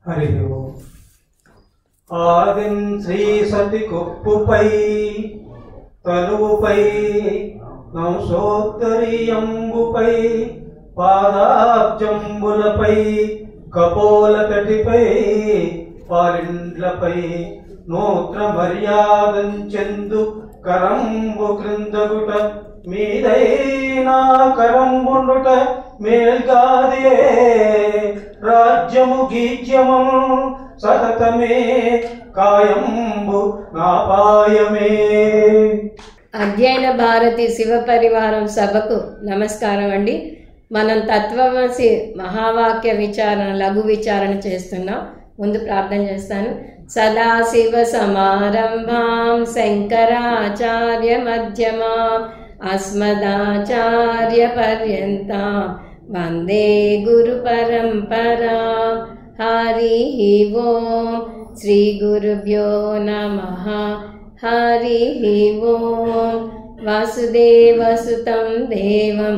హరి ఓం ఆదిన్ శ్రీ సతి కొప్పుపై తనువుపై నంసోత్తరీయంబుపై పాదాబ్జంబులపై కపోల కటిపై పాలిండ్లపై నూత్ర మర్యాదంచెందు కరంబు క్రిందగుట మీదైనా కరంబుండుట మేల్గాదే రాజ్యము గీజ్యము సతతమే కాయంబు నాపాయమే అధ్యయన భారతి శివ పరివారం సభకు నమస్కారం అండి మనం తత్వమసి మహావాక్య విచారణ లఘు విచారణ చేస్తున్నాం ముందు ప్రార్థన చేస్తాను సదాశివ సమారంభాం శంకరాచార్య మధ్యమాం అస్మదాచార్య పర్యంతం వందే గురు పరంపరా హరి ఓం శ్రీ గురుభ్యో నమః హరి ఓం వాసుదేవసుతం దేవం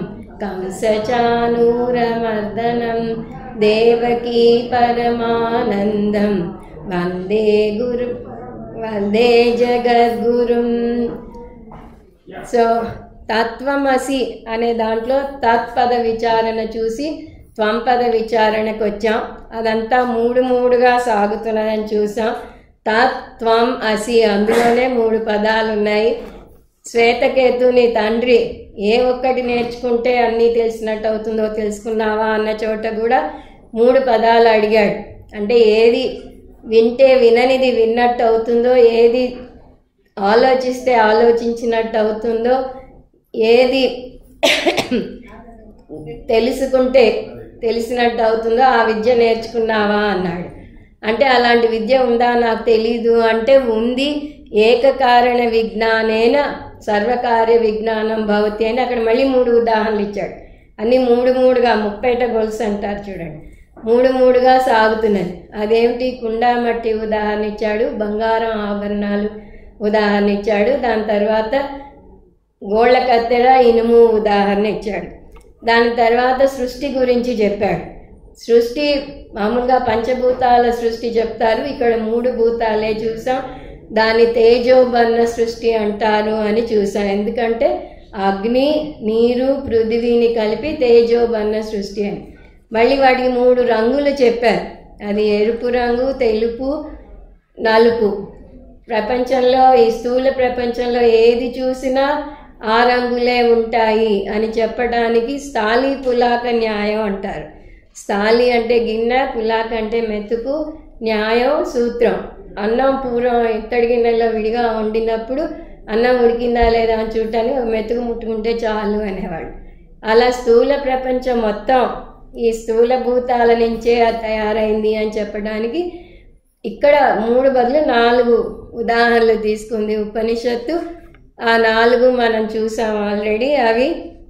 కంసచానూరమర్దనం దేవకీ పరమానందం వందే గురు వందే జగద్గురుం సో తత్వమసి అనే దాంట్లో తత్పద విచారణ చూసి త్వంపద విచారణకు వచ్చాం అదంతా మూడు మూడుగా సాగుతున్నదని చూసాం తత్వం అసి అందులోనే మూడు పదాలు ఉన్నాయి శ్వేతకేతుని తండ్రి ఏ ఒక్కటి నేర్చుకుంటే అన్నీ తెలిసినట్టు అవుతుందో తెలుసుకున్నావా అన్న చోట కూడా మూడు పదాలు అడిగాడు అంటే ఏది వింటే విననిది విన్నట్టు అవుతుందో ఏది ఆలోచిస్తే ఆలోచించినట్టు అవుతుందో ఏది తెలుసుకుంటే తెలిసినట్టు అవుతుందో ఆ విద్య నేర్చుకున్నావా అన్నాడు అంటే అలాంటి విద్య ఉందా నాకు తెలీదు అంటే ఉంది ఏకకారణ విజ్ఞానేన సర్వకార్య విజ్ఞానం భవతి అని అక్కడ మళ్ళీ మూడు ఉదాహరణలు ఇచ్చాడు అన్ని మూడు మూడుగా ముప్పేట గొలుసు అంటారు చూడండి మూడు మూడుగా సాగుతున్నది అదేమిటి కుండా మట్టి ఉదాహరణ ఇచ్చాడు బంగారం ఆభరణాలు ఉదాహరణ ఇచ్చాడు దాని తర్వాత గోళ్ళ కత్తెర ఇనుము ఉదాహరణ ఇచ్చాడు దాని తర్వాత సృష్టి గురించి చెప్పాడు సృష్టి మామూలుగా పంచభూతాల సృష్టి చెప్తారు ఇక్కడ మూడు భూతాలే చూసాం దాని తేజోబన్న సృష్టి అంటారు అని చూసాం ఎందుకంటే అగ్ని నీరు పృథివీని కలిపి తేజోబన్న సృష్టి అని మళ్ళీ వాటికి మూడు రంగులు చెప్పారు అది ఎరుపు రంగు తెలుపు నలుపు ప్రపంచంలో ఈ స్థూల ప్రపంచంలో ఏది చూసినా ఆ రంగులే ఉంటాయి అని చెప్పడానికి స్థాళీ పులాక న్యాయం అంటారు స్థాళి అంటే గిన్నె పులాక అంటే మెతుకు న్యాయం సూత్రం అన్నం పూర్వం ఇత్తడి గిన్నెలో విడిగా వండినప్పుడు అన్నం ఉడికిందా లేదా అని చూడటానికి ఒక మెతుకు ముట్టుకుంటే చాలు అనేవాడు అలా స్థూల ప్రపంచం మొత్తం ఈ స్థూల భూతాల నుంచే అది తయారైంది అని చెప్పడానికి ఇక్కడ మూడు బదులు నాలుగు ఉదాహరణలు తీసుకుంది ఉపనిషత్తు ఆ నాలుగు మనం చూసాం ఆల్రెడీ అవి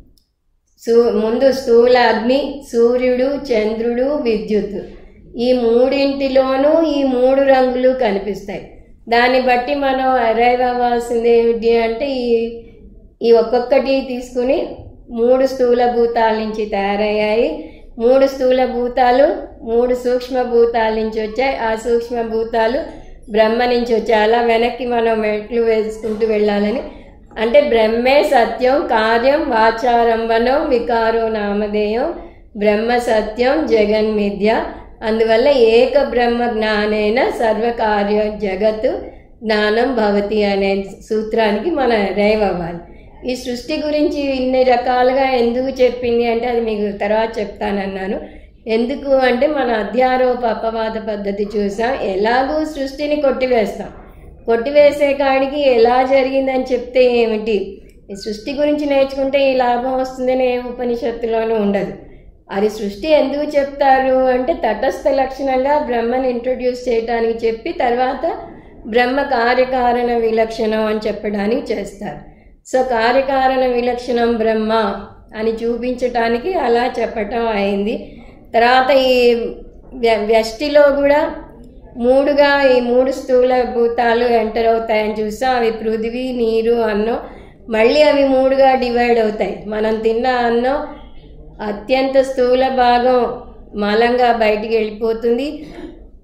సూ ముందు స్థూల అగ్ని సూర్యుడు చంద్రుడు విద్యుత్ ఈ మూడింటిలోనూ ఈ మూడు రంగులు కనిపిస్తాయి దాన్ని బట్టి మనం అరైవ్ అవ్వాల్సింది ఏమిటి అంటే ఈ ఈ ఒక్కొక్కటి తీసుకుని మూడు స్థూల భూతాల నుంచి తయారయ్యాయి మూడు స్థూల భూతాలు మూడు సూక్ష్మ భూతాల నుంచి వచ్చాయి ఆ సూక్ష్మ భూతాలు బ్రహ్మ నుంచి వచ్చాయి అలా వెనక్కి మనం మెట్లు వేసుకుంటూ వెళ్ళాలని అంటే బ్రహ్మే సత్యం కార్యం వాచారంభనం వికారో నామధేయం బ్రహ్మ సత్యం జగన్మిథ్య అందువల్ల ఏక బ్రహ్మ జ్ఞానేన సర్వకార్య జగత్ జ్ఞానం భవతి అనే సూత్రానికి మన రైవ్ అవ్వాలి ఈ సృష్టి గురించి ఇన్ని రకాలుగా ఎందుకు చెప్పింది అంటే అది మీకు తర్వాత చెప్తానన్నాను ఎందుకు అంటే మన అధ్యారోప అపవాద పద్ధతి చూసాం ఎలాగూ సృష్టిని కొట్టివేస్తాం కొట్టివేసే కాడికి ఎలా జరిగిందని చెప్తే ఏమిటి ఈ సృష్టి గురించి నేర్చుకుంటే ఈ లాభం వస్తుందని ఏ ఉపనిషత్తులోనూ ఉండదు అది సృష్టి ఎందుకు చెప్తారు అంటే తటస్థ లక్షణంగా బ్రహ్మని ఇంట్రొడ్యూస్ చేయడానికి చెప్పి తర్వాత బ్రహ్మ కార్యకారణ విలక్షణం అని చెప్పడానికి చేస్తారు సో కార్యకారణ విలక్షణం బ్రహ్మ అని చూపించటానికి అలా చెప్పటం అయింది తర్వాత ఈ వ్య- వ్యష్టిలో కూడా మూడుగా ఈ మూడు స్థూల భూతాలు ఎంటర్ అవుతాయని చూసాం అవి పృథివీ నీరు అన్నం మళ్ళీ అవి మూడుగా డివైడ్ అవుతాయి మనం తిన్న అన్నం అత్యంత స్థూల భాగం మలంగా బయటికి వెళ్ళిపోతుంది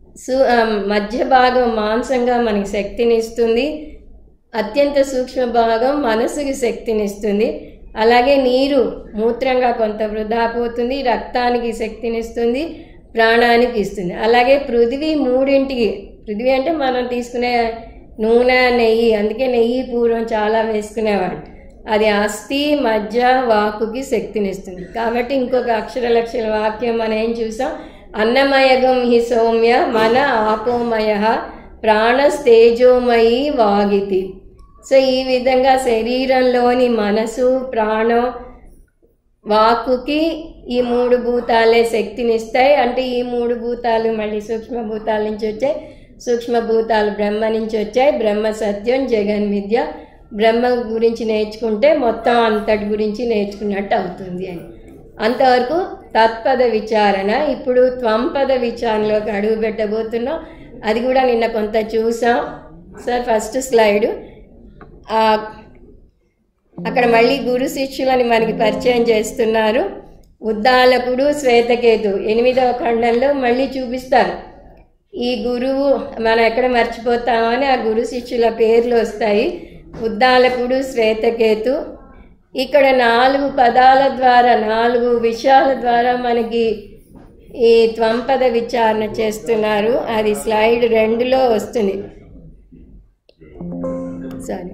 సు ఆ, మధ్య భాగం మాంసంగా మనకి శక్తిని ఇస్తుంది అత్యంత సూక్ష్మ భాగం మనసుకి శక్తిని ఇస్తుంది అలాగే నీరు మూత్రంగా కొంత వృధా పోతుంది రక్తానికి శక్తిని ఇస్తుంది ప్రాణానికి ఇస్తుంది అలాగే పృథివీ మూడింటికి పృథివీ అంటే మనం తీసుకునే నూనె నెయ్యి అందుకే నెయ్యి పూర్వం చాలా వేసుకునేవాడు అది అస్థి మధ్య వాకుకి శక్తినిస్తుంది కాబట్టి ఇంకొక అక్షర లక్షల వాక్యం మనం ఏం చూసాం అన్నమయగం హి సౌమ్య మన ఆపోమయ ప్రాణస్తేజోమయి వాగితి సో ఈ విధంగా శరీరంలోని మనసు ప్రాణం వాక్కుకి ఈ మూడు భూతాలే శక్తినిస్తాయి అంటే ఈ మూడు భూతాలు మళ్ళీ సూక్ష్మభూతాల నుంచి వచ్చాయి సూక్ష్మభూతాలు బ్రహ్మ నుంచి వచ్చాయి బ్రహ్మ సత్యం జగన్ విద్య బ్రహ్మ గురించి నేర్చుకుంటే మొత్తం అంతటి గురించి నేర్చుకున్నట్టు అవుతుంది అని అంతవరకు తత్పద విచారణ ఇప్పుడు త్వంపద విచారణలోకి అడుగు పెట్టబోతున్నాం అది కూడా నిన్న కొంత చూసాం సార్ ఫస్ట్ స్లైడ్ అక్కడ మళ్ళీ గురు శిష్యులని మనకి పరిచయం చేస్తున్నారు ఉద్దాలకుడు శ్వేతకేతు ఎనిమిదవ ఖండంలో మళ్ళీ చూపిస్తారు ఈ గురువు మనం ఎక్కడ మర్చిపోతామని ఆ గురు శిష్యుల పేర్లు వస్తాయి ఉద్దాలకుడు శ్వేతకేతు ఇక్కడ నాలుగు పదాల ద్వారా నాలుగు విషయాల ద్వారా మనకి ఈ త్వంపద విచారణ చేస్తున్నారు అది స్లైడ్ రెండులో వస్తుంది సారీ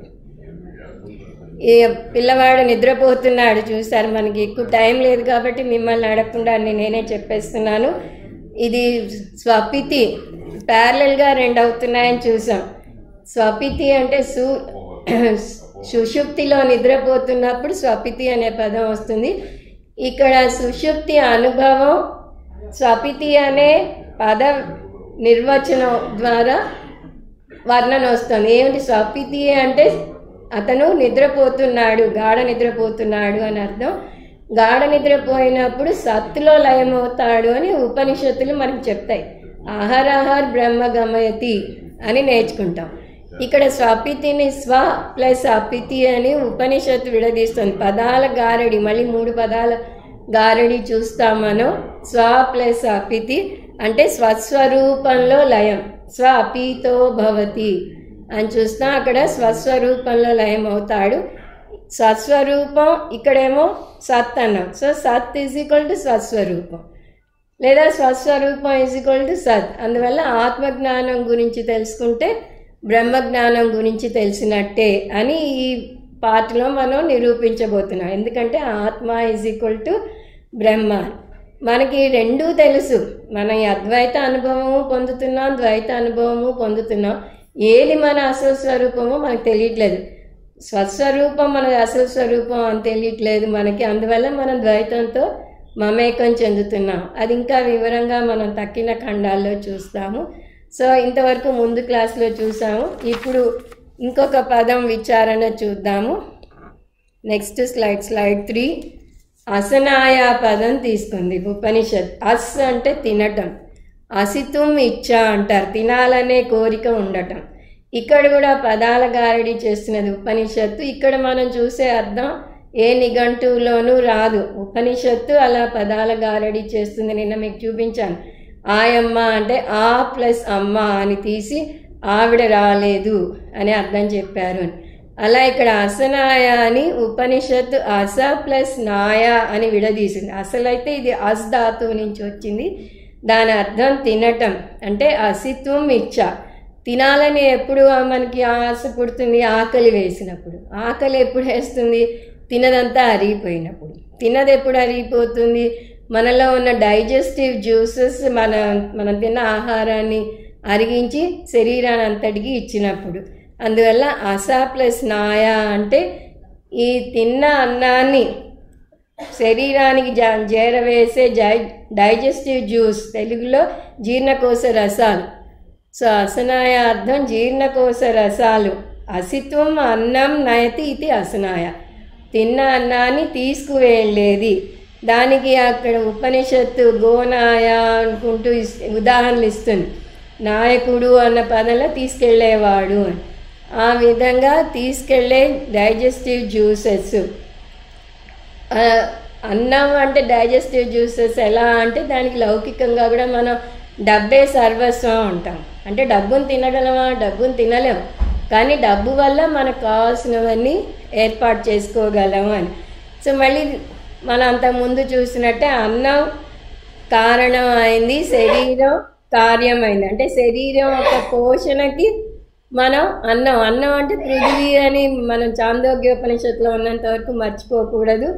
ఈ పిల్లవాడు నిద్రపోతున్నాడు చూసారు మనకి ఎక్కువ టైం లేదు కాబట్టి మిమ్మల్ని అడగకుండా అన్ని నేనే చెప్పేస్తున్నాను ఇది స్వపితి ప్యారలల్గా రెండు అవుతున్నాయని చూసాం స్వపితి అంటే సు సుషుప్తిలో నిద్రపోతున్నప్పుడు స్వపితి అనే పదం వస్తుంది ఇక్కడ సుషుప్తి అనుభవం స్వపితి అనే పద నిర్వచనం ద్వారా వర్ణన వస్తుంది ఏమిటి స్వపితి అంటే అతను నిద్రపోతున్నాడు గాఢ నిద్రపోతున్నాడు అని అర్థం గాఢ నిద్రపోయినప్పుడు సత్తులో లయమవుతాడు అని ఉపనిషత్తులు మనకు చెప్తాయి ఆహారాహార్ బ్రహ్మ గమయతి అని నేర్చుకుంటాం ఇక్కడ స్వపితిని స్వ ప్లస్ అపితి అని ఉపనిషత్తు విడదీస్తుంది పదాల గారడి మళ్ళీ మూడు పదాల గారడి చూస్తాం మనం స్వ ప్లస్ అపితి అంటే స్వస్వరూపంలో లయం స్వ అపితో భవతి అని చూస్తాం అక్కడ స్వస్వరూపంలో లయం అవుతాడు స్వస్వరూపం ఇక్కడేమో సత్ అన్నాం సో సత్ ఈజ్ ఈక్వల్ టు స్వస్వరూపం లేదా స్వస్వరూపం ఈజ్ ఈక్వల్ టు సత్ అందువల్ల ఆత్మజ్ఞానం గురించి తెలుసుకుంటే బ్రహ్మజ్ఞానం గురించి తెలిసినట్టే అని ఈ పాటలో మనం నిరూపించబోతున్నాం ఎందుకంటే ఆత్మ ఈజ్ ఈక్వల్ టు బ్రహ్మ మనకి రెండూ తెలుసు మనం ఈ అద్వైత అనుభవము పొందుతున్నాం ద్వైత అనుభవము పొందుతున్నాం ఏది మన అసలు స్వరూపమో మనకు తెలియట్లేదు స్వస్వరూపం మన అసలు స్వరూపం అని తెలియట్లేదు మనకి అందువల్ల మనం ద్వైతంతో మమేకం చెందుతున్నాం అది ఇంకా వివరంగా మనం తక్కిన ఖండాల్లో చూస్తాము సో ఇంతవరకు ముందు క్లాస్లో చూసాము ఇప్పుడు ఇంకొక పదం విచారణ చూద్దాము నెక్స్ట్ స్లైడ్ స్లైడ్ త్రీ అసనాయ పదం తీసుకుంది ఉపనిషత్ అస్ అంటే తినటం అసితుం ఇచ్చ అంటారు తినాలనే కోరిక ఉండటం ఇక్కడ కూడా పదాల గారడి చేస్తున్నది ఉపనిషత్తు ఇక్కడ మనం చూసే అర్థం ఏ నిఘంటువులోనూ రాదు ఉపనిషత్తు అలా పదాల గారడి చేస్తుంది నిన్న మీకు చూపించాను ఆయమ్మ అంటే ఆ ప్లస్ అమ్మ అని తీసి ఆవిడ రాలేదు అని అర్థం చెప్పారు అని అలా ఇక్కడ అసనాయ అని ఉపనిషత్తు అస ప్లస్ నాయ అని విడదీసింది అసలైతే ఇది అస్ ధాతువు నుంచి వచ్చింది దాని అర్థం తినటం అంటే అసిత్వం ఇచ్చ తినాలని ఎప్పుడు మనకి ఆశ పుడుతుంది ఆకలి వేసినప్పుడు ఆకలి ఎప్పుడు వేస్తుంది తినదంతా అరిగిపోయినప్పుడు తినది ఎప్పుడు అరిగిపోతుంది మనలో ఉన్న డైజెస్టివ్ జ్యూసెస్ మన మనం తిన్న ఆహారాన్ని అరిగించి శరీరాన్ని అంతటికి ఇచ్చినప్పుడు అందువల్ల అస ప్లస్ నాయ అంటే ఈ తిన్న అన్నాన్ని శరీరానికి జ చేరవేసే జై డైజెస్టివ్ జ్యూస్ తెలుగులో జీర్ణకోశ రసాలు సో అసనాయ అర్థం జీర్ణకోశ రసాలు అసిత్వం అన్నం నయతి ఇది అసనాయ తిన్న అన్నాన్ని తీసుకువెళ్ళేది దానికి అక్కడ ఉపనిషత్తు గోనాయ అనుకుంటూ ఇస్- ఉదాహరణలు ఇస్తుంది నాయకుడు అన్న పదంలో తీసుకెళ్ళేవాడు అని ఆ విధంగా తీసుకెళ్ళే డైజెస్టివ్ జ్యూసెస్ ఆ, అన్నం అంటే డైజెస్టివ్ జ్యూసెస్ ఎలా అంటే దానికి లౌకికంగా కూడా మనం డబ్బే సర్వస్వం ఉంటాం అంటే డబ్బును తినగలమా డబ్బును తినలేం కానీ డబ్బు వల్ల మనకు కావాల్సినవన్నీ ఏర్పాటు చేసుకోగలం అని సో మళ్ళీ మనం అంత ముందు చూసినట్టే అన్నం కారణం అయింది శరీరం కార్యమైంది అంటే శరీరం యొక్క పోషణకి మనం అన్నం అన్నం అంటే పృథివీ అని మనం చాందోగ్యోపనిషత్తులో ఉన్నంత వరకు మర్చిపోకూడదు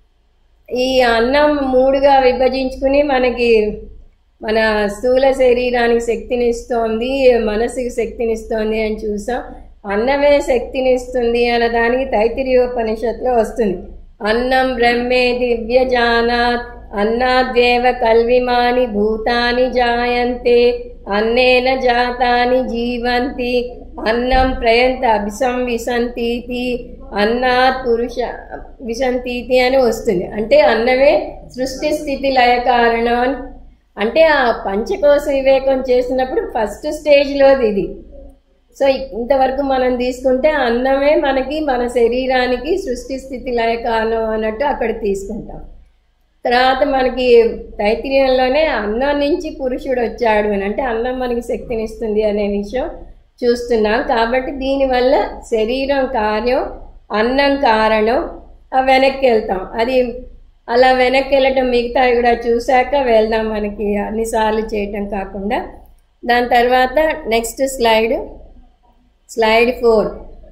ఈ అన్నం మూడుగా విభజించుకుని మనకి మన స్థూల శరీరానికి శక్తినిస్తోంది మనసుకి శక్తినిస్తోంది అని చూసాం అన్నమే శక్తినిస్తుంది అన్న దానికి తైతిరియోపనిషత్తులో వస్తుంది అన్నం బ్రహ్మే దివ్యజానాత్ అన్నాద్వేవ కల్విమాని భూతాని జాయంతే అన్నేన జాతాని జీవంతి అన్నం ప్రయంత అభిసం విసంతీతి అన్నాత్ పురుష విసంతీతి అని వస్తుంది అంటే అన్నమే సృష్టి స్థితి లయ కారణం అని అంటే ఆ పంచకోశ వివేకం చేసినప్పుడు ఫస్ట్ స్టేజ్లోది ఇది సో ఇంతవరకు మనం తీసుకుంటే అన్నమే మనకి మన శరీరానికి సృష్టి స్థితి లయ కారణం అన్నట్టు అక్కడ తీసుకుంటాం తర్వాత మనకి తైత్రీయంలోనే అన్నం నుంచి పురుషుడు వచ్చాడు అని అంటే అన్నం మనకి శక్తినిస్తుంది అనే విషయం చూస్తున్నాం కాబట్టి దీనివల్ల శరీరం కార్యం అన్నం కారణం ఆ వెనక్కి వెళ్తాం అది అలా వెనక్కి వెళ్ళటం మిగతా కూడా చూశాక వెళ్దాం మనకి అన్నిసార్లు చేయటం కాకుండా దాని తర్వాత నెక్స్ట్ స్లైడ్ స్లైడ్ ఫోర్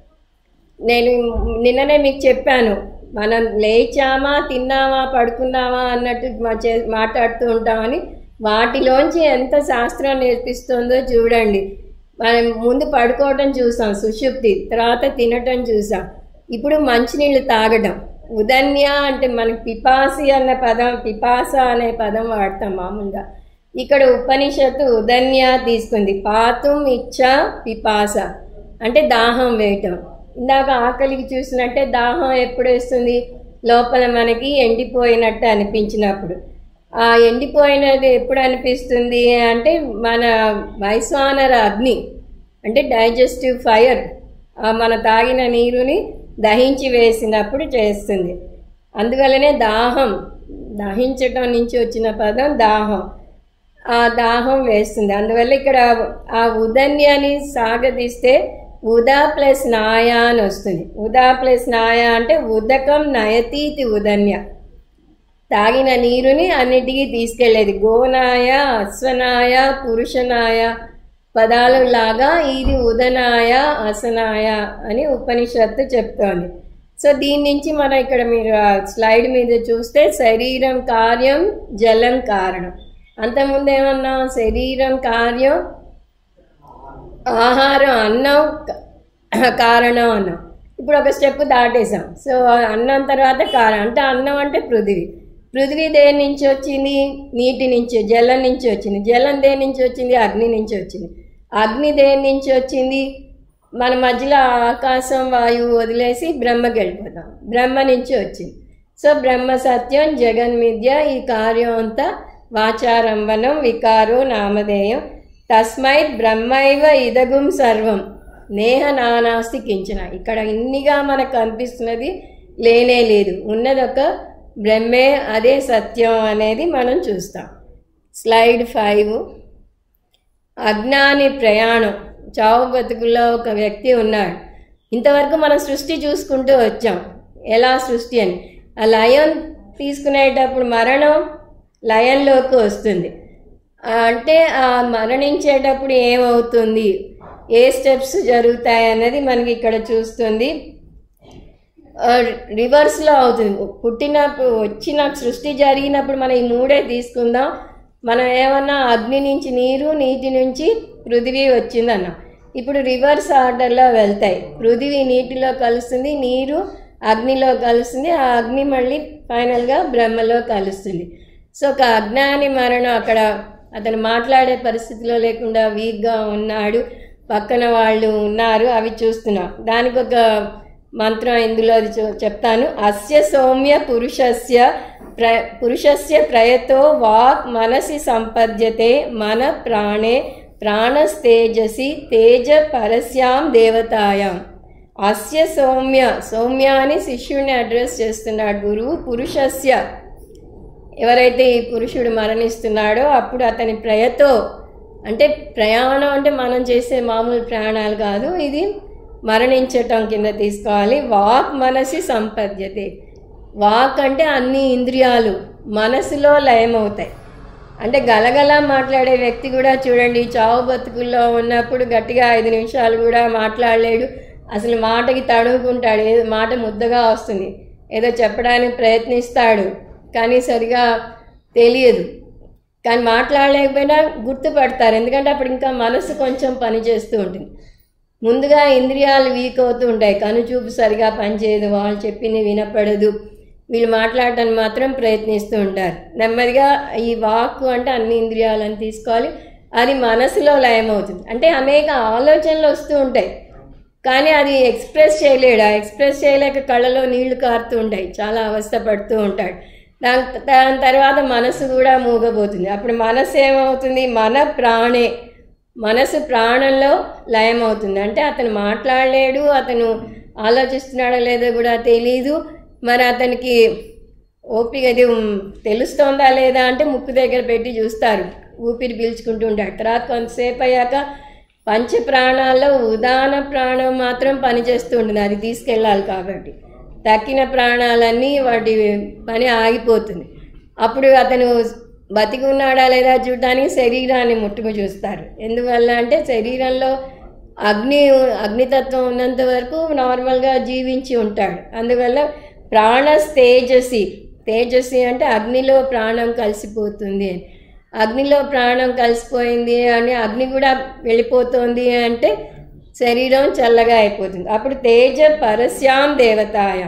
నేను నిన్ననే మీకు చెప్పాను మనం లేచామా తిన్నామా పడుకున్నామా అన్నట్టు మా చే మాట్లాడుతూ ఉంటామని వాటిలోంచి ఎంత శాస్త్రం నేర్పిస్తుందో చూడండి మనం ముందు పడుకోవటం చూసాం సుషుప్తి తర్వాత తినటం చూసాం ఇప్పుడు మంచినీళ్ళు తాగటం ఉదన్య అంటే మనకి పిపాసి అన్న పదం పిపాస అనే పదం వాడతాం మామూలుగా ఇక్కడ ఉపనిషత్తు ఉదన్య తీసుకుంది పాతుం ఇచ్చ పిపాస అంటే దాహం వేయటం ఇందాక ఆకలికి చూసినట్టే దాహం ఎప్పుడు వేస్తుంది లోపల మనకి ఎండిపోయినట్టు అనిపించినప్పుడు ఆ ఎండిపోయినది ఎప్పుడు అనిపిస్తుంది అంటే మన వైశ్వానర అగ్ని అంటే డైజెస్టివ్ ఫైర్ మన తాగిన నీరుని దహించి వేసినప్పుడు చేస్తుంది అందువల్లనే దాహం దహించటం నుంచి వచ్చిన పదం దాహం ఆ దాహం వేస్తుంది అందువల్ల ఇక్కడ ఆ ఉదన్యాన్ని సాగదీస్తే ఉదా ప్లస్ నాయ అని వస్తుంది ఉదా ప్లస్ నాయ అంటే ఉదకం నయతీతి ఉదన్య తాగిన నీరుని అన్నిటికీ తీసుకెళ్లేది గోనాయ అశ్వనాయ పురుషనాయ పదాలు లాగా ఇది ఉదనాయ అసనాయ అని ఉపనిషత్తు చెప్తోంది సో దీని నుంచి మనం ఇక్కడ మీరు ఆ స్లైడ్ మీద చూస్తే శరీరం కార్యం జలం కారణం అంతకుముందు ఏమన్నా శరీరం కార్యం ఆహారం అన్నం క- కారణం అన్నం ఇప్పుడు ఒక స్టెప్ దాటేసాం సో అన్నం తర్వాత కారణం అంటే అన్నం అంటే పృథివీ పృథివీ దేని నుంచి వచ్చింది నీటి నుంచి జలం నుంచి వచ్చింది జలం దేని నుంచి వచ్చింది అగ్ని నుంచి వచ్చింది అగ్ని దేని నుంచి వచ్చింది మన మధ్యలో ఆకాశం వాయువు వదిలేసి బ్రహ్మకి వెళ్ళిపోతాం బ్రహ్మ నుంచి వచ్చింది సో బ్రహ్మ సత్యం జగన్మిద్య ఈ కార్యం అంతా వాచారంభనం వికారో నామధేయం తస్మై బ్రహ్మైవ ఇదగుం సర్వం నేహ నానాస్తి కించన ఇక్కడ ఇన్నిగా మనకు కనిపిస్తున్నది లేనే లేదు ఉన్నది ఒక బ్రహ్మే అదే సత్యం అనేది మనం చూస్తాం స్లైడ్ ఫైవ్ అజ్ఞాని ప్రయాణం చావు బతుకుల్లో ఒక వ్యక్తి ఉన్నాడు ఇంతవరకు మనం సృష్టి చూసుకుంటూ వచ్చాం ఎలా సృష్టి అని ఆ లయం తీసుకునేటప్పుడు మరణం లయంలోకి వస్తుంది ఆ, అంటే ఆ మరణించేటప్పుడు ఏమవుతుంది ఏ స్టెప్స్ జరుగుతాయి అన్నది మనకి ఇక్కడ చూస్తుంది ఆ, రివర్స్లో అవుతుంది పుట్టినప్పుడు వచ్చిన సృష్టి జరిగినప్పుడు మనం ఈ మూడే తీసుకుందాం మనం ఏమన్నా అగ్ని నుంచి నీరు నీటి నుంచి పృథివీ వచ్చిందన్న ఇప్పుడు రివర్స్ ఆర్డర్లో వెళ్తాయి పృథివీ నీటిలో కలుస్తుంది నీరు అగ్నిలో కలుస్తుంది ఆ అగ్ని మళ్ళీ ఫైనల్గా బ్రహ్మలో కలుస్తుంది సో ఒక అజ్ఞాని మరణం అక్కడ అతను మాట్లాడే పరిస్థితిలో లేకుండా వీక్గా ఉన్నాడు పక్కన వాళ్ళు ఉన్నారు అవి చూస్తున్నాం దానికి ఒక మంత్రం ఇందులో అది చూ- చెప్తాను అస్య సౌమ్య పురుషస్య ప్ర పురుషస్య ప్రయతో వాక్ మనసి సంపద్యతే మన ప్రాణే ప్రాణస్తేజసి తేజ పరస్యాం దేవతాయాం అస్య సౌమ్య సౌమ్య అని శిష్యుడిని అడ్రస్ చేస్తున్నాడు గురువు పురుషస్య ఎవరైతే ఈ పురుషుడు మరణిస్తున్నాడో అప్పుడు అతని ప్రయతో అంటే ప్రయాణం అంటే మనం చేసే మామూలు ప్రయాణాలు కాదు ఇది మరణించటం కింద తీసుకోవాలి వాక్ మనసి సంపద్యతే వాక్ అంటే అన్ని ఇంద్రియాలు మనసులో లయమవుతాయి అంటే గలగల మాట్లాడే వ్యక్తి కూడా చూడండి చావు బతుకుల్లో ఉన్నప్పుడు గట్టిగా ఐదు నిమిషాలు కూడా మాట్లాడలేడు అసలు మాటకి తడుముకుంటాడు ఏదో మాట ముద్దగా వస్తుంది ఏదో చెప్పడానికి ప్రయత్నిస్తాడు కానీ సరిగా తెలియదు కానీ మాట్లాడలేకపోయినా గుర్తుపడతారు ఎందుకంటే అప్పుడు ఇంకా మనసు కొంచెం పని చేస్తూ ఉంటుంది ముందుగా ఇంద్రియాలు వీక్ అవుతూ ఉంటాయి కనుచూపు సరిగా పనిచేయదు వాళ్ళు చెప్పింది వినపడదు వీళ్ళు మాట్లాడటానికి మాత్రం ప్రయత్నిస్తూ ఉంటారు నెమ్మదిగా ఈ వాక్కు అంటే అన్ని ఇంద్రియాలను తీసుకోవాలి అది మనసులో లయమవుతుంది అంటే అనేక ఆలోచనలు వస్తూ ఉంటాయి కానీ అది ఎక్స్ప్రెస్ చేయలేడు ఆ ఎక్స్ప్రెస్ చేయలేక కళ్ళలో నీళ్లు కారుతూ ఉంటాయి చాలా అవస్థ పడుతూ ఉంటాడు దాని దాని తర్వాత మనసు కూడా మూగబోతుంది అప్పుడు మనసు ఏమవుతుంది మన ప్రాణే మనసు ప్రాణంలో లయం అవుతుంది అంటే అతను మాట్లాడలేడు అతను ఆలోచిస్తున్నాడో లేదో కూడా తెలియదు మరి అతనికి ఓపిక ఇది ఉమ్, తెలుస్తోందా లేదా అంటే ముక్కు దగ్గర పెట్టి చూస్తారు ఊపిరి పీల్చుకుంటూ ఉంటాడు తర్వాత కొంతసేపు అయ్యాక పంచ ప్రాణాల్లో ఉదాన ప్రాణం మాత్రం పనిచేస్తూ ఉంటుంది అది తీసుకెళ్ళాలి కాబట్టి తక్కిన ప్రాణాలన్నీ వాటి పని ఆగిపోతుంది అప్పుడు అతను బతికి ఉన్నాడా లేదా చూడడానికి శరీరాన్ని ముట్టుకు చూస్తారు ఎందువల్ల అంటే శరీరంలో అగ్ని అగ్నితత్వం ఉన్నంత వరకు నార్మల్గా జీవించి ఉంటాడు అందువల్ల ప్రాణ తేజసి తేజసి అంటే అగ్నిలో ప్రాణం కలిసిపోతుంది అని అగ్నిలో ప్రాణం కలిసిపోయింది అని అగ్ని కూడా వెళ్ళిపోతుంది అంటే శరీరం చల్లగా అయిపోతుంది అప్పుడు తేజ పరస్యాం దేవతాయ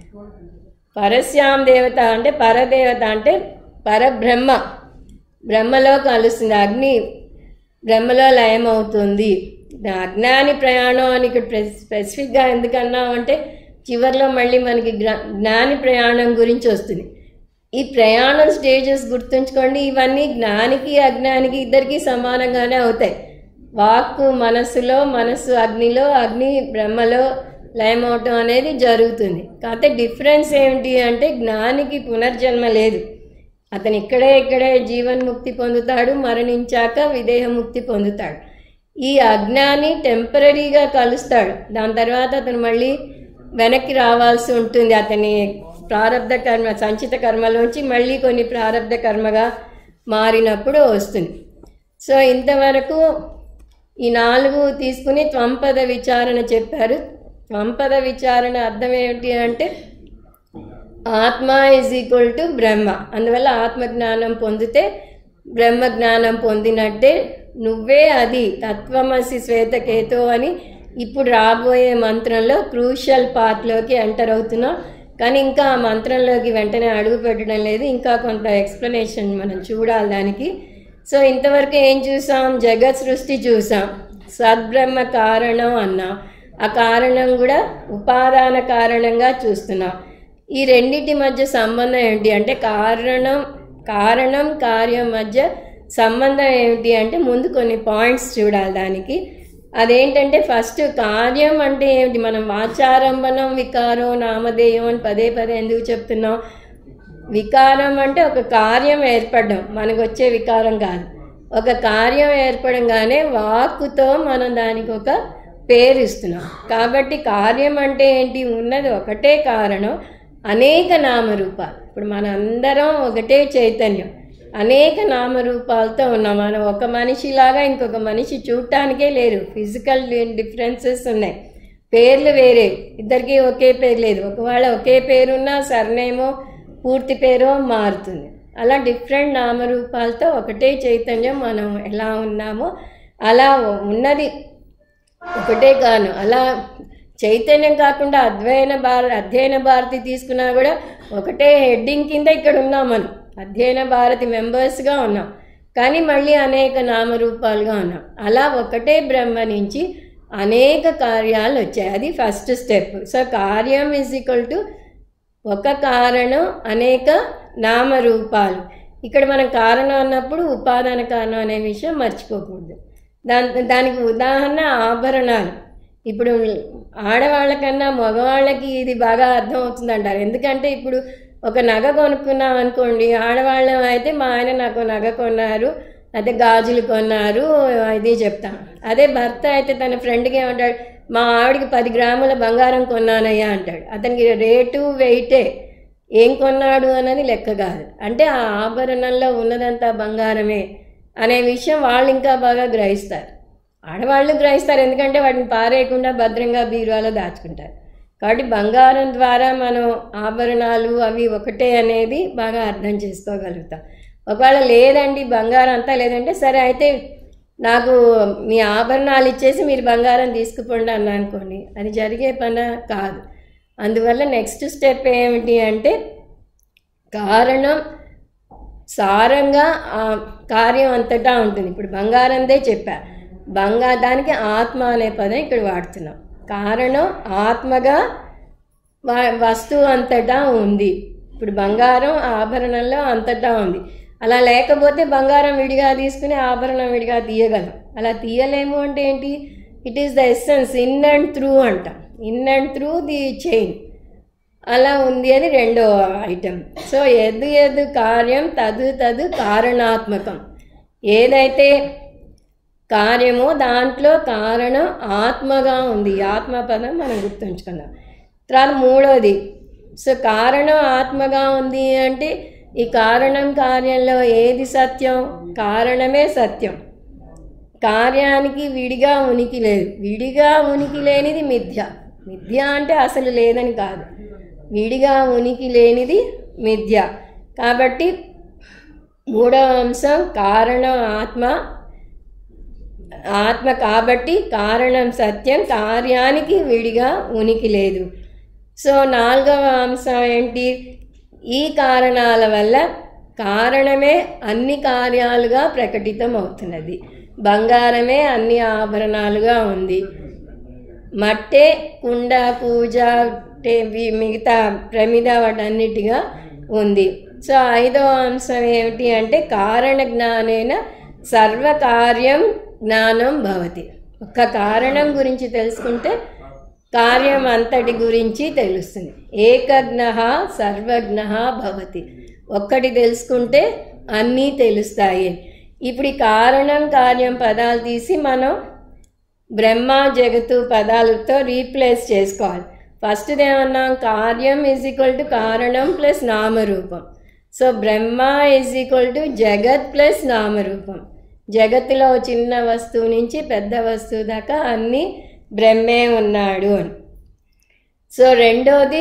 పరస్యాం దేవత అంటే పరదేవత అంటే పరబ్రహ్మ బ్రహ్మలో కలుస్తుంది అగ్ని బ్రహ్మలో లయం అవుతుంది అజ్ఞాని ప్రయాణం అని ఇక్కడ స్పె- స్పెసిఫిక్గా ఎందుకన్నాం అంటే చివరిలో మళ్ళీ మనకి గ్ర- జ్ఞాని ప్రయాణం గురించి వస్తుంది ఈ ప్రయాణం స్టేజెస్ గుర్తుంచుకోండి ఇవన్నీ జ్ఞానికి అజ్ఞానికి ఇద్దరికి సమానంగానే అవుతాయి వాక్కు మనస్సులో మనస్సు అగ్నిలో అగ్ని బ్రహ్మలో లయమవటం అనేది జరుగుతుంది కాకపోతే డిఫరెన్స్ ఏమిటి అంటే జ్ఞానికి పునర్జన్మ లేదు అతను ఇక్కడే ఇక్కడే జీవన్ముక్తి పొందుతాడు మరణించాక విదేహముక్తి పొందుతాడు ఈ అజ్ఞాని టెంపరీగా కలుస్తాడు దాని తర్వాత అతను మళ్ళీ వెనక్కి రావాల్సి ఉంటుంది అతని ప్రారంధ కర్మ సంచిత కర్మలోంచి మళ్ళీ కొన్ని ప్రారంధ కర్మగా మారినప్పుడు వస్తుంది సో ఇంతవరకు ఈ నాలుగు తీసుకుని త్వంపద విచారణ చెప్పారు త్వంపద విచారణ అర్థం ఏమిటి అంటే ఆత్మ ఈజ్ ఈక్వల్ టు బ్రహ్మ అందువల్ల ఆత్మజ్ఞానం పొందితే బ్రహ్మ జ్ఞానం పొందినట్టే నువ్వే అది తత్వమసి శ్వేతకేతో అని ఇప్పుడు రాబోయే మంత్రంలో క్రూషల్ పార్ట్లోకి ఎంటర్ అవుతున్నాం కానీ ఇంకా ఆ మంత్రంలోకి వెంటనే అడుగు పెట్టడం లేదు ఇంకా కొంత ఎక్స్ప్లెనేషన్ మనం చూడాలి దానికి సో ఇంతవరకు ఏం చూసాం జగత్ సృష్టి చూసాం సద్బ్రహ్మ కారణం అన్నాం ఆ కారణం కూడా ఉపాదాన కారణంగా చూస్తున్నాం ఈ రెండింటి మధ్య సంబంధం ఏంటి అంటే కారణం కారణం కార్యం మధ్య సంబంధం ఏమిటి అంటే ముందు కొన్ని పాయింట్స్ చూడాలి దానికి అదేంటంటే ఫస్ట్ కార్యం అంటే ఏమిటి మనం వాచారంభనం వికారం నామధేయం అని పదే పదే ఎందుకు చెప్తున్నాం వికారం అంటే ఒక కార్యం ఏర్పడడం మనకు వచ్చే వికారం కాదు ఒక కార్యం ఏర్పడంగానే వాక్కుతో మనం దానికి ఒక పేరు ఇస్తున్నాం కాబట్టి కార్యం అంటే ఏంటి ఉన్నది ఒకటే కారణం అనేక నామరూపాలు ఇప్పుడు మనందరం ఒకటే చైతన్యం అనేక నామరూపాలతో ఉన్నాం మనం ఒక మనిషిలాగా ఇంకొక మనిషి చూడటానికే లేరు ఫిజికల్ డిఫరెన్సెస్ ఉన్నాయి పేర్లు వేరే ఇద్దరికి ఒకే పేరు లేదు ఒకవేళ ఒకే పేరున్నా సర్నేమో పూర్తి పేరో మారుతుంది అలా డిఫరెంట్ నామరూపాలతో ఒకటే చైతన్యం మనం ఎలా ఉన్నామో అలా ఉన్నది ఒకటే కాను అలా చైతన్యం కాకుండా అధ్యయన భార అధ్యయన భారతి తీసుకున్నా కూడా ఒకటే హెడ్డింగ్ కింద ఇక్కడ ఉన్నాం మనం అధ్యయన భారతి మెంబర్స్గా ఉన్నాం కానీ మళ్ళీ అనేక నామరూపాలుగా ఉన్నాం అలా ఒకటే బ్రహ్మ నుంచి అనేక కార్యాలు వచ్చాయి అది ఫస్ట్ స్టెప్ సో కార్యం ఈజ్ ఈక్వల్ టు ఒక కారణం అనేక నామరూపాలు ఇక్కడ మనం కారణం అన్నప్పుడు ఉపాదాన కారణం అనే విషయం మర్చిపోకూడదు దాని దానికి ఉదాహరణ ఆభరణాలు ఇప్పుడు ఆడవాళ్ళకన్నా మగవాళ్ళకి ఇది బాగా అర్థం అవుతుంది అంటారు ఎందుకంటే ఇప్పుడు ఒక నగ కొనుక్కున్నాం అనుకోండి ఆడవాళ్ళం అయితే మా ఆయన నాకు నగ కొన్నారు అదే గాజులు కొన్నారు అది చెప్తాం అదే భర్త అయితే తన ఫ్రెండ్కి ఏమంటాడు మా ఆవిడకి పది గ్రాముల బంగారం కొన్నానయ్యా అంటాడు అతనికి రేటు వెయిటే ఏం కొన్నాడు అన్నది లెక్క కాదు అంటే ఆ ఆభరణంలో ఉన్నదంతా బంగారమే అనే విషయం వాళ్ళు ఇంకా బాగా గ్రహిస్తారు ఆడవాళ్ళు గ్రహిస్తారు ఎందుకంటే వాటిని పారేయకుండా భద్రంగా బీరువాలో దాచుకుంటారు కాబట్టి బంగారం ద్వారా మనం ఆభరణాలు అవి ఒకటే అనేది బాగా అర్థం చేసుకోగలుగుతాం ఒకవేళ లేదండి బంగారం అంతా లేదంటే సరే అయితే నాకు మీ ఆభరణాలు ఇచ్చేసి మీరు బంగారం తీసుకుపోండి అన్నా అనుకోండి అది జరిగే పని కాదు అందువల్ల నెక్స్ట్ స్టెప్ ఏమిటి అంటే కారణం సారంగా ఆ కార్యం అంతటా ఉంటుంది ఇప్పుడు బంగారందే చెప్పా బంగా దానికి ఆత్మ అనే పదం ఇక్కడ వాడుతున్నాం కారణం ఆత్మగా వ- వస్తువు అంతటా ఉంది ఇప్పుడు బంగారం ఆభరణంలో అంతటా ఉంది అలా లేకపోతే బంగారం విడిగా తీసుకుని ఆభరణం విడిగా తీయగలం అలా తీయలేము అంటే ఏంటి it is the essence in and through అంటాం in and through the chain అలా ఉంది అని రెండో ఐటెం సో ఎదు ఎదు కార్యం తదు తదు కారణాత్మకం ఏదైతే కార్యమో దాంట్లో కారణం ఆత్మగా ఉంది ఈ ఆత్మ పదం మనం గుర్తుంచుకుందాం తర్వాత మూడోది సో కారణం ఆత్మగా ఉంది అంటే ఈ కారణం కార్యంలో ఏది సత్యం కారణమే సత్యం కార్యానికి విడిగా ఉనికి లేదు విడిగా ఉనికి లేనిది మిథ్య మిథ్య అంటే అసలు లేదని కాదు విడిగా ఉనికి లేనిది మిథ్య కాబట్టి మూడవ అంశం కారణం ఆత్మ ఆత్మ కాబట్టి కారణం సత్యం కార్యానికి విడిగా ఉనికి లేదు సో నాలుగవ అంశం ఏంటి ఈ కారణాల వల్ల కారణమే అన్ని కార్యాలుగా ప్రకటితం అవుతున్నది బంగారమే అన్ని ఆభరణాలుగా ఉంది మట్టే కుండ పూజ టే- వి- మిగతా ప్రమిద వాటన్నిటిగా ఉంది సో ఐదవ అంశం ఏమిటి అంటే కారణ జ్ఞానేన సర్వకార్యం జ్ఞానం భవతి ఒక్క కారణం గురించి తెలుసుకుంటే కార్యం అంతటి గురించి తెలుస్తుంది ఏకజ్ఞ సర్వజ్ఞ భవతి ఒక్కటి తెలుసుకుంటే అన్నీ తెలుస్తాయి ఇప్పుడు ఈ కారణం కార్యం పదాలు తీసి మనం బ్రహ్మ జగత్తు పదాలతో రీప్లేస్ చేసుకోవాలి ఫస్ట్ ఏమన్నాం కార్యం ఈజ్ ఈక్వల్ టు కారణం ప్లస్ నామరూపం so Brahma is equal to జగత్ ప్లస్ నామరూపం జగత్తులో చిన్న వస్తువు నుంచి పెద్ద వస్తువు దాకా అన్నీ బ్రహ్మే ఉన్నాడు అని సో రెండోది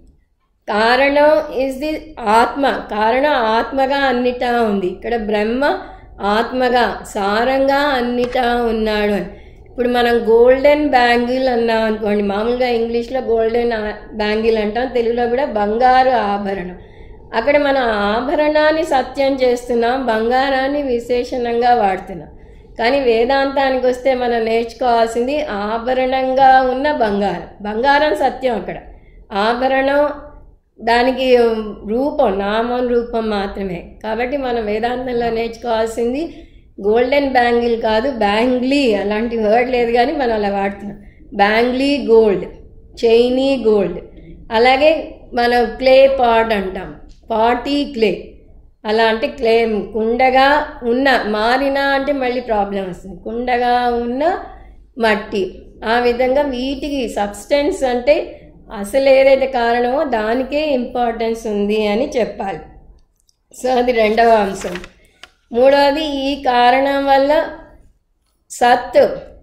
కారణం ఇస్ ది ఆత్మ కారణం ఆత్మగా అన్నిటా ఉంది ఇక్కడ బ్రహ్మ ఆత్మగా సారంగా అన్నిటా ఉన్నాడు అని ఇప్పుడు మనం గోల్డెన్ బ్యాంగిల్ అన్నాం అనుకోండి మామూలుగా ఇంగ్లీష్లో గోల్డెన్ బ్యాంగిల్ అంటాం తెలుగులో కూడా బంగారు ఆభరణం అక్కడ మన ఆభరణాన్ని సత్యం చేస్తున్నాం బంగారాన్ని విశేషణంగా వాడుతున్నాం కానీ వేదాంతానికి వస్తే మనం నేర్చుకోవాల్సింది ఆభరణంగా ఉన్న బంగారం బంగారం సత్యం అక్కడ ఆభరణం దానికి రూపం నామం రూపం మాత్రమే కాబట్టి మనం వేదాంతంలో నేర్చుకోవాల్సింది గోల్డెన్ బ్యాంగిల్ కాదు బ్యాంగ్లీ అలాంటి వర్డ్ లేదు కానీ మనం అలా వాడుతున్నాం బ్యాంగ్లీ గోల్డ్ చైనీ గోల్డ్ అలాగే మనం క్లే పాట్ అంటాం పాటీ క్లే అలా అంటే క్లే కుండగా ఉన్న మారిన అంటే మళ్ళీ ప్రాబ్లం వస్తుంది కుండగా ఉన్న మట్టి ఆ విధంగా వీటికి సబ్స్టెన్స్ అంటే అసలు ఏదైతే కారణమో దానికే ఇంపార్టెన్స్ ఉంది అని చెప్పాలి సో అది రెండవ అంశం మూడవది ఈ కారణం వల్ల సత్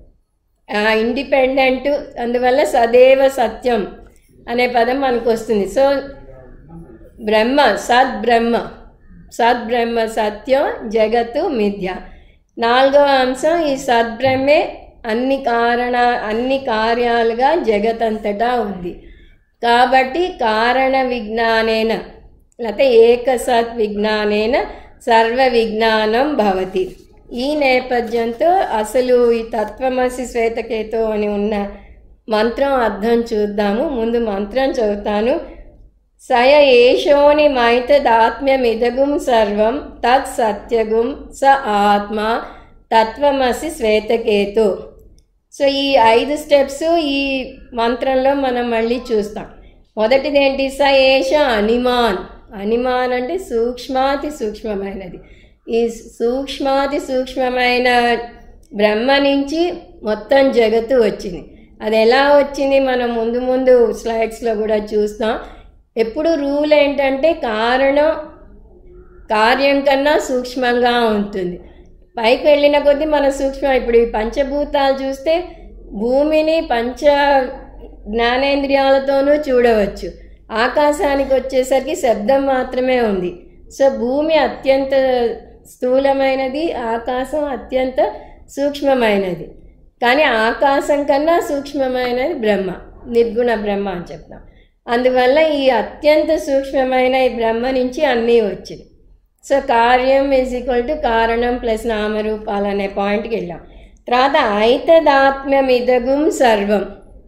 ఇండిపెండెంట్ అందువల్ల సదేవ సత్యం అనే పదం మనకు వస్తుంది సో బ్రహ్మ సద్ బ్రహ్మ సద్ బ్రహ్మ సత్యం జగత్తు మిథ్య నాలుగవ అంశం ఈ సద్బ్రహ్మే అన్ని కారణ అన్ని కార్యాలుగా జగతంతటా ఉంది కాబట్టి కారణ విజ్ఞానేన లేకపోతే ఏక సత్ విజ్ఞానేన సర్వ విజ్ఞానం భవతి ఈ నేపథ్యంతో అసలు ఈ తత్వమసి శ్వేతకేతో అని ఉన్న మంత్రం అర్థం చూద్దాము ముందు మంత్రం చదువుతాను సయ ఏషోని మైతదాత్మ్యమిదగుం సర్వం తత్ సత్యగుం స ఆత్మ తత్వమసి శ్వేతకేతు సో ఈ ఐదు స్టెప్స్ ఈ మంత్రంలో మనం మళ్ళీ చూస్తాం మొదటిది ఏంటి స ఏష అనిమాన్ అనిమాన్ అంటే సూక్ష్మాతి సూక్ష్మమైనది ఈ సూక్ష్మాతి సూక్ష్మమైన బ్రహ్మ నుంచి మొత్తం జగత్తు వచ్చింది అది ఎలా వచ్చింది మనం ముందు ముందు స్లైడ్స్లో కూడా చూస్తాం ఎప్పుడు రూల్ ఏంటంటే కారణం కార్యం కన్నా సూక్ష్మంగా ఉంటుంది పైకి వెళ్ళిన కొద్దీ మన సూక్ష్మం ఇప్పుడు ఈ పంచభూతాలు చూస్తే భూమిని పంచ జ్ఞానేంద్రియాలతోనూ చూడవచ్చు ఆకాశానికి వచ్చేసరికి శబ్దం మాత్రమే ఉంది సో భూమి అత్యంత స్థూలమైనది ఆకాశం అత్యంత సూక్ష్మమైనది కానీ ఆకాశం కన్నా సూక్ష్మమైనది బ్రహ్మ నిర్గుణ బ్రహ్మ అని చెప్తాం అందువల్ల ఈ అత్యంత సూక్ష్మమైన ఈ బ్రహ్మ నుంచి అన్నీ వచ్చింది సో కార్యం ఈజ్ ఈక్వల్ టు కారణం ప్లస్ నామరూపాలు అనే పాయింట్కి వెళ్ళాం తర్వాత ఐతదాత్మ్యమిదగుం సర్వం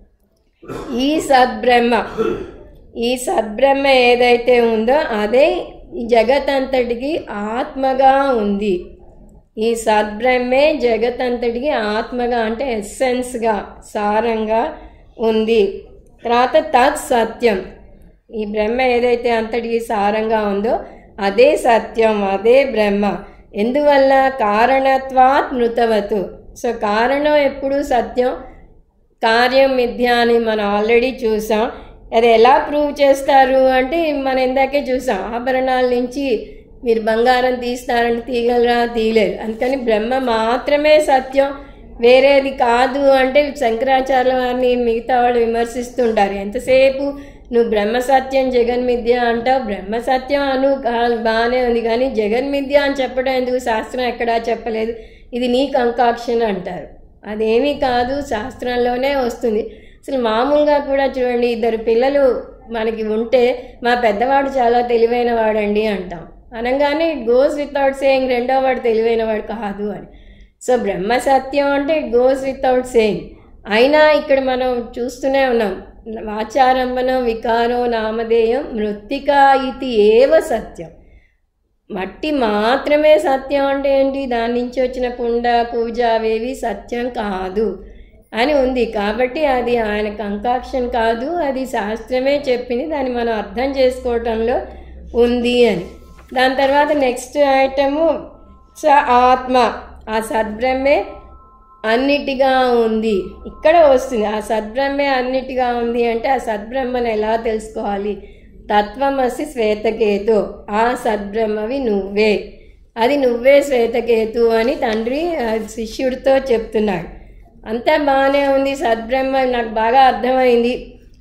ఈ సద్బ్రహ్మ ఈ సద్బ్రహ్మ ఏదైతే ఉందో అదే ఈ జగతంతటికి ఆత్మగా ఉంది ఈ సద్బ్రహ్మే జగతంతటికి ఆత్మగా అంటే ఎస్సెన్స్గా సారంగా ఉంది తర్వాత తత్ సత్యం ఈ బ్రహ్మ ఏదైతే అంతటికి సారంగా ఉందో అదే సత్యం అదే బ్రహ్మ ఎందువల్ల కారణత్వాత్ మృతవతు సో కారణం ఎప్పుడు సత్యం కార్యం మిథ్య అని మనం ఆల్రెడీ చూసాం అది ఎలా ప్రూవ్ చేస్తారు అంటే మనం ఇందాకే చూసాం ఆభరణాల నుంచి మీరు బంగారం తీస్తారంటే తీయగలరా తీయలేరు అందుకని బ్రహ్మ మాత్రమే సత్యం వేరేది కాదు అంటే శంకరాచార్య వారిని మిగతా వాళ్ళు విమర్శిస్తుంటారు ఎంతసేపు నువ్వు బ్రహ్మ సత్యం జగన్మిథ్య అంటావు బ్రహ్మ సత్యం అను కా- బాగానే ఉంది కానీ జగన్మిథ్య అని చెప్పడం ఎందుకు శాస్త్రం ఎక్కడా చెప్పలేదు ఇది నీ కంకాక్షన్ అంటారు అదేమీ కాదు శాస్త్రంలోనే వస్తుంది అసలు మామూలుగా కూడా చూడండి ఇద్దరు పిల్లలు మనకి ఉంటే మా పెద్దవాడు చాలా తెలివైన వాడండి అంటాం అనగానే ఇట్ గోస్ వితౌట్ సేయింగ్ రెండో వాడు తెలివైన వాడు కాదు అని సో బ్రహ్మ సత్యం అంటే ఇట్ గోస్ వితౌట్ సేయింగ్ అయినా ఇక్కడ మనం చూస్తూనే ఉన్నాం వాచారంభనం వికారో నామధేయం మృత్తికా ఇది ఏవ సత్యం మట్టి మాత్రమే సత్యం అంటే ఏంటి దాని నుంచి వచ్చిన కుండ కూజ అవేవి సత్యం కాదు అని ఉంది కాబట్టి అది ఆయన కంకాక్షన్ కాదు అది శాస్త్రమే చెప్పింది దాన్ని మనం అర్థం చేసుకోవటంలో ఉంది అని దాని తర్వాత నెక్స్ట్ ఐటము స ఆత్మ ఆ సద్బ్రహ్మే అన్నిటిగా ఉంది ఇక్కడ వస్తుంది ఆ సద్బ్రహ్మే అన్నిటిగా ఉంది అంటే ఆ సద్బ్రహ్మను ఎలా తెలుసుకోవాలి తత్వమసి శ్వేతకేతు ఆ సద్బ్రహ్మవి నువ్వే అది నువ్వే శ్వేతకేతు అని తండ్రి ఆ శిష్యుడితో చెప్తున్నాడు అంతా బాగానే ఉంది సద్బ్రహ్మ నాకు బాగా అర్థమైంది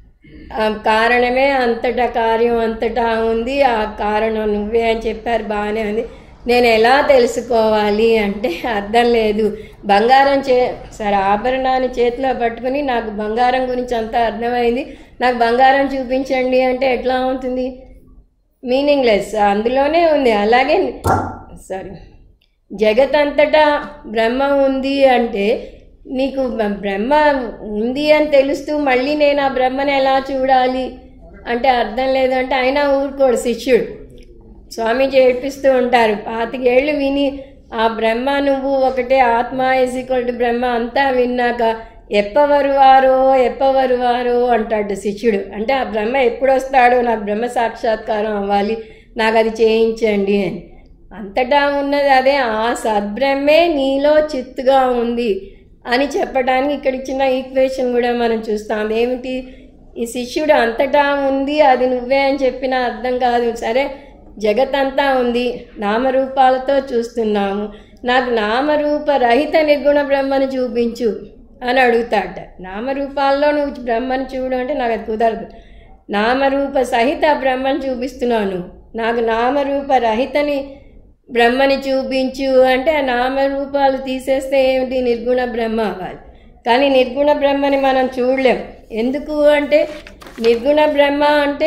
ఆ కారణమే అంతటా కార్యం అంతటా ఉంది ఆ కారణం నువ్వే అని చెప్పారు బాగానే ఉంది నేను ఎలా తెలుసుకోవాలి అంటే అర్థం లేదు బంగారం చే సరే ఆభరణాన్ని చేతిలో పట్టుకుని నాకు బంగారం గురించి అంతా అర్థమైంది నాకు బంగారం చూపించండి అంటే ఎట్లా ఉంటుంది మీనింగ్లెస్ అందులోనే ఉంది అలాగే సారీ జగత్ అంతటా బ్రహ్మ ఉంది అంటే నీకు బ- బ్రహ్మ ఉంది అని తెలుస్తూ మళ్ళీ నేను ఆ బ్రహ్మని ఎలా చూడాలి అంటే అర్థం లేదు అంటే అయినా ఊరుకోడు శిష్యుడు స్వామీజీ ఏడ్పిస్తూ ఉంటారు పాతికేళ్ళు విని ఆ బ్రహ్మ నువ్వు ఒకటే ఆత్మ ఇస్ ఈక్వల్ టు బ్రహ్మ అంతా విన్నాక ఎప్పవరువారో ఎప్పవరువారో అంటాడు శిష్యుడు అంటే ఆ బ్రహ్మ ఎప్పుడు వస్తాడో నాకు బ్రహ్మ సాక్షాత్కారం అవ్వాలి నాకు అది చేయించండి అని అంతటా ఉన్నది అదే ఆ సద్బ్రహ్మే నీలో చిత్తుగా ఉంది అని చెప్పడానికి ఇక్కడ ఇచ్చిన ఈక్వేషన్ కూడా మనం చూస్తాం అదేమిటి ఈ శిష్యుడు అంతటా ఉంది అది నువ్వే అని చెప్పిన అర్థం కాదు సరే జగతంతా ఉంది నామరూపాలతో చూస్తున్నాము నాకు నామరూప రహిత నిర్గుణ బ్రహ్మను చూపించు అని అడుగుతాడట నామరూపాల్లో నువ్వు బ్రహ్మను చూడు అంటే నాకు అది కుదరదు నామరూప సహిత బ్రహ్మను చూపిస్తున్నాను నాకు నామరూప రహితని బ్రహ్మని చూపించు అంటే ఆ నామరూపాలు తీసేస్తే ఏమిటి నిర్గుణ బ్రహ్మ అవ్వాలి కానీ నిర్గుణ బ్రహ్మని మనం చూడలేం ఎందుకు అంటే నిర్గుణ బ్రహ్మ అంటే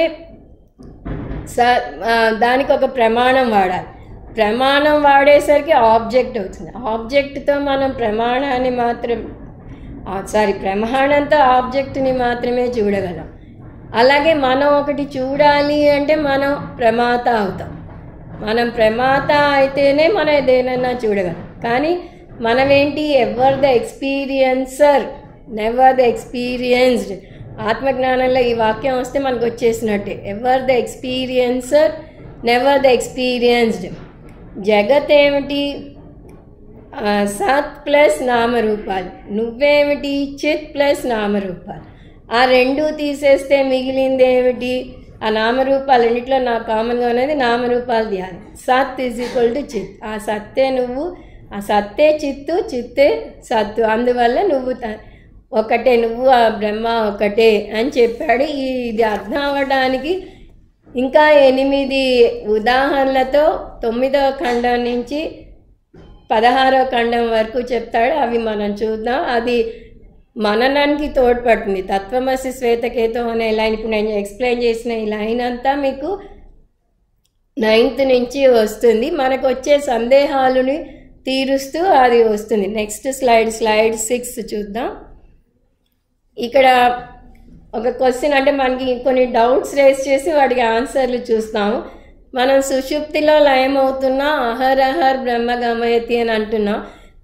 స ఆ, దానికి ఒక ప్రమాణం వాడాలి ప్రమాణం వాడేసరికి ఆబ్జెక్ట్ అవుతుంది ఆబ్జెక్ట్తో మనం ప్రమాణాన్ని మాత్రం సారీ ప్రమాణంతో ఆబ్జెక్ట్ని మాత్రమే చూడగలం అలాగే మనం ఒకటి చూడాలి అంటే మనం ప్రమాత అవుతాం మనం ప్రమాత అయితేనే మనం దేనన్నా చూడగలం కానీ మనమేంటి ever the experiencer never the experienced ఆత్మజ్ఞానంలో ఈ వాక్యం వస్తే మనకు వచ్చేసినట్టే ever the experiencer never the experienced జగత్ ఏమిటి ఆ, సత్ ప్లస్ నామరూపాలు నువ్వేమిటి చిత్ ప్లస్ నామరూపాలు ఆ రెండు తీసేస్తే మిగిలింది ఏమిటి ఆ నామరూపాలన్నింటిలో నాకు కామన్గా ఉన్నది నామరూపాలు ధ్యానం సత్ ఈజ్ ఈక్వల్ టు చిత్ ఆ సత్తే నువ్వు ఆ సత్తే చిత్తు చిత్తే సత్తు అందువల్ల నువ్వు త- ఒకటే నువ్వు ఆ బ్రహ్మ ఒకటే అని చెప్పాడు ఈ ఇది అర్థం అవ్వడానికి ఇంకా ఎనిమిది ఉదాహరణలతో తొమ్మిదవ ఖండం నుంచి పదహారవ ఖండం వరకు చెప్తాడు అవి మనం చూద్దాం అది మననానికి తోడ్పడుతుంది తత్వమసి శ్వేతకేతో అనే లైన్ ఇప్పుడు నేను ఎక్స్ప్లెయిన్ చేసిన ఈ లైన్ అంతా మీకు నైన్త్ నుంచి వస్తుంది మనకు వచ్చే సందేహాలని తీరుస్తూ అది వస్తుంది నెక్స్ట్ స్లైడ్ స్లైడ్ సిక్స్ చూద్దాం ఇక్కడ ఒక క్వశ్చన్ అంటే మనకి కొన్ని డౌట్స్ రేస్ చేసి వాటికి ఆన్సర్లు చూస్తాము మనం సుషుప్తిలో లయమవుతున్నా అహరహర్ బ్రహ్మ గమయతి అని అంటున్నాం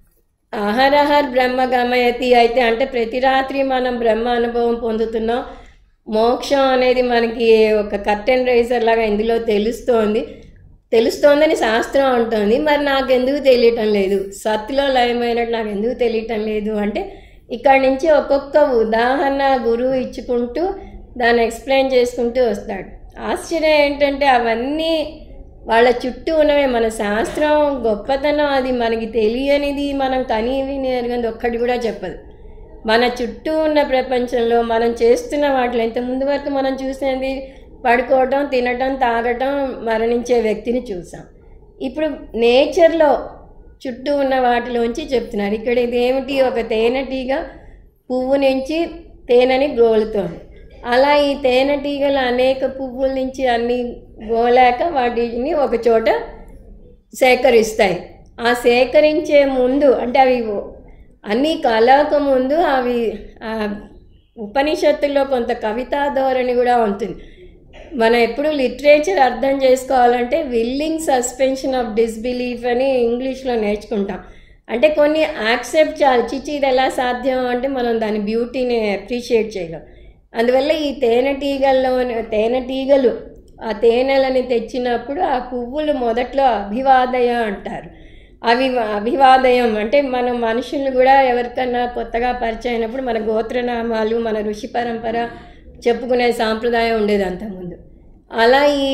అహరహర్ బ్రహ్మ గమయతి అయితే అంటే ప్రతి రాత్రి మనం బ్రహ్మ అనుభవం పొందుతున్నాం మోక్షం అనేది మనకి ఒక కర్టెన్ రైజర్ లాగా ఇందులో తెలుస్తోంది తెలుస్తోందని శాస్త్రం అంటుంది మరి నాకు ఎందుకు తెలియటం లేదు సత్తులో లయమైనట్టు నాకు ఎందుకు తెలియటం లేదు అంటే ఇక్కడ నుంచి ఒక్కొక్క ఉదాహరణ గురువు ఇచ్చుకుంటూ దాన్ని ఎక్స్ప్లెయిన్ చేసుకుంటూ వస్తాడు ఆశ్చర్యం ఏంటంటే అవన్నీ వాళ్ళ చుట్టూ ఉన్నవే మన శాస్త్రం గొప్పతనం అది మనకి తెలియనిది మనం కని విని ఎరగనిది ఒక్కటి కూడా చెప్పదు మన చుట్టూ ఉన్న ప్రపంచంలో మనం చేస్తున్న వాటిలో ఇంత ముందు వరకు మనం చూసినది పడుకోవటం తినటం తాగటం మరణించే వ్యక్తిని చూసాం ఇప్పుడు నేచర్లో చుట్టూ ఉన్న వాటిలోంచి చెప్తున్నారు ఇక్కడ ఇదేమిటి ఒక తేనెటీగ పువ్వు నుంచి తేనెని గోలుతోంది అలా ఈ తేనెటీగలు అనేక పువ్వుల నుంచి అన్ని గోలాక వాటిని ఒక చోట సేకరిస్తాయి ఆ సేకరించే ముందు అంటే అవి అన్నీ కలవక ముందు అవి ఆ ఉపనిషత్తుల్లో కొంత కవితా ధోరణి కూడా ఉంటుంది మనం ఎప్పుడు లిటరేచర్ అర్థం చేసుకోవాలంటే విల్లింగ్ సస్పెన్షన్ ఆఫ్ డిస్బిలీఫ్ అని ఇంగ్లీష్లో నేర్చుకుంటాం అంటే కొన్ని యాక్సెప్ట్ చేయాలి చిచి ఇది ఎలా సాధ్యం అంటే మనం దాని బ్యూటీని అప్రిషియేట్ చేయలేం అందువల్ల ఈ తేనెటీగల్లో తేనెటీగలు ఆ తేనెలని తెచ్చినప్పుడు ఆ పువ్వులు మొదట్లో అభివాదయ అంటారు అవి అభివాదయం అంటే మన మనుషులు కూడా ఎవరికన్నా కొత్తగా పరిచయం అయినప్పుడు మన గోత్రనామాలు మన ఋషి పరంపర చెప్పుకునే సాంప్రదాయం ఉండేది అంతకుముందు అలా ఈ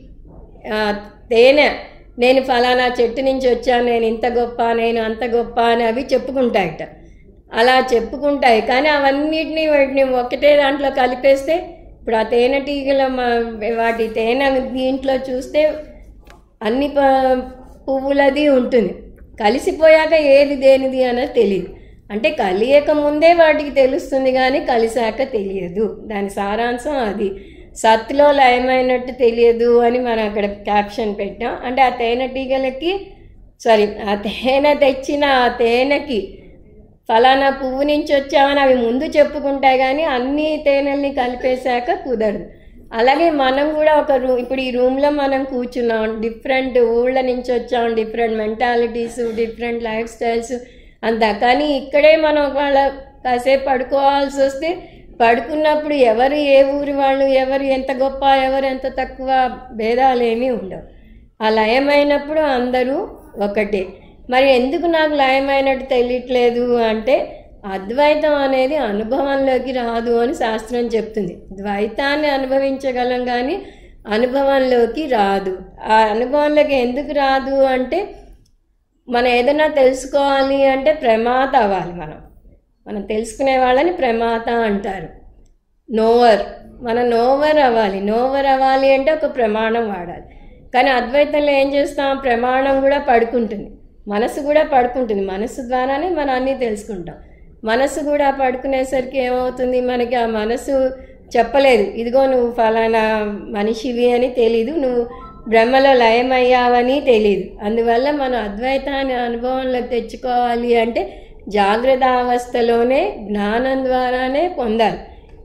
ఆ, తేనె నేను ఫలానా చెట్టు నుంచి వచ్చాను నేను ఇంత గొప్ప నేను అంత గొప్ప అని అవి చెప్పుకుంటాయట అలా చెప్పుకుంటాయి కానీ అవన్నిటిని వాటిని ఒకటే దాంట్లో కలిపేస్తే ఇప్పుడు ఆ తేనెటీగల మ- వాటి తేనె దీంట్లో చూస్తే అన్ని ప- పువ్వులది ఉంటుంది కలిసిపోయాక ఏది దేనిది అనేది తెలియదు అంటే కలియక ముందే వాటికి తెలుస్తుంది కానీ కలిసాక తెలియదు దాని సారాంశం అది సత్తులో లయమైనట్టు తెలియదు అని మనం అక్కడ క్యాప్షన్ పెట్టాం అంటే ఆ తేనెటీగలకి సారీ ఆ తేనె తెచ్చిన ఆ తేనెకి ఫలానా పువ్వు నుంచి వచ్చామని అవి ముందు చెప్పుకుంటాయి కానీ అన్ని తేనెల్ని కలిపేశాక కుదరదు అలాగే మనం కూడా ఒక రూ ఇప్పుడు ఈ రూమ్లో మనం కూర్చున్నాం డిఫరెంట్ ఊళ్ళ నుంచి వచ్చాం different mentalities different lifestyles అంతా కానీ ఇక్కడే మనం ఒకవేళ కాసేపు పడుకోవాల్సి వస్తే పడుకున్నప్పుడు ఎవరు ఏ ఊరి వాళ్ళు ఎవరు ఎంత గొప్ప ఎవరు ఎంత తక్కువ భేదాలు ఏమీ ఉండవు ఆ లయమైనప్పుడు అందరూ ఒకటే మరి ఎందుకు నాకు లయమైనట్టు తెలియట్లేదు అంటే అద్వైతం అనేది అనుభవంలోకి రాదు అని శాస్త్రం చెప్తుంది ద్వైతాన్ని అనుభవించగలం కానీ అనుభవంలోకి రాదు ఆ అనుభవంలోకి ఎందుకు రాదు అంటే మనం ఏదైనా తెలుసుకోవాలి అంటే ప్రమాత అవ్వాలి మనం మనం తెలుసుకునే వాళ్ళని ప్రమాత అంటారు నోవర్ మన నోవర్ అవ్వాలి నోవర్ అవ్వాలి అంటే ఒక ప్రమాణం వాడాలి కానీ అద్వైతంలో ఏం చేస్తాం ప్రమాణం కూడా పడుకుంటుంది మనసు కూడా పడుకుంటుంది మనసు ద్వారానే మనం అన్నీ తెలుసుకుంటాం మనసు కూడా పడుకునేసరికి ఏమవుతుంది మనకి ఆ మనసు చెప్పలేదు ఇదిగో నువ్వు ఫలానా మనిషివి అని తెలీదు నువ్వు బ్రహ్మలో లయమయ్యావని తెలియదు అందువల్ల మనం అద్వైతాన్ని అనుభవంలోకి తెచ్చుకోవాలి అంటే జాగ్రత్త అవస్థలోనే జ్ఞానం ద్వారానే పొందాలి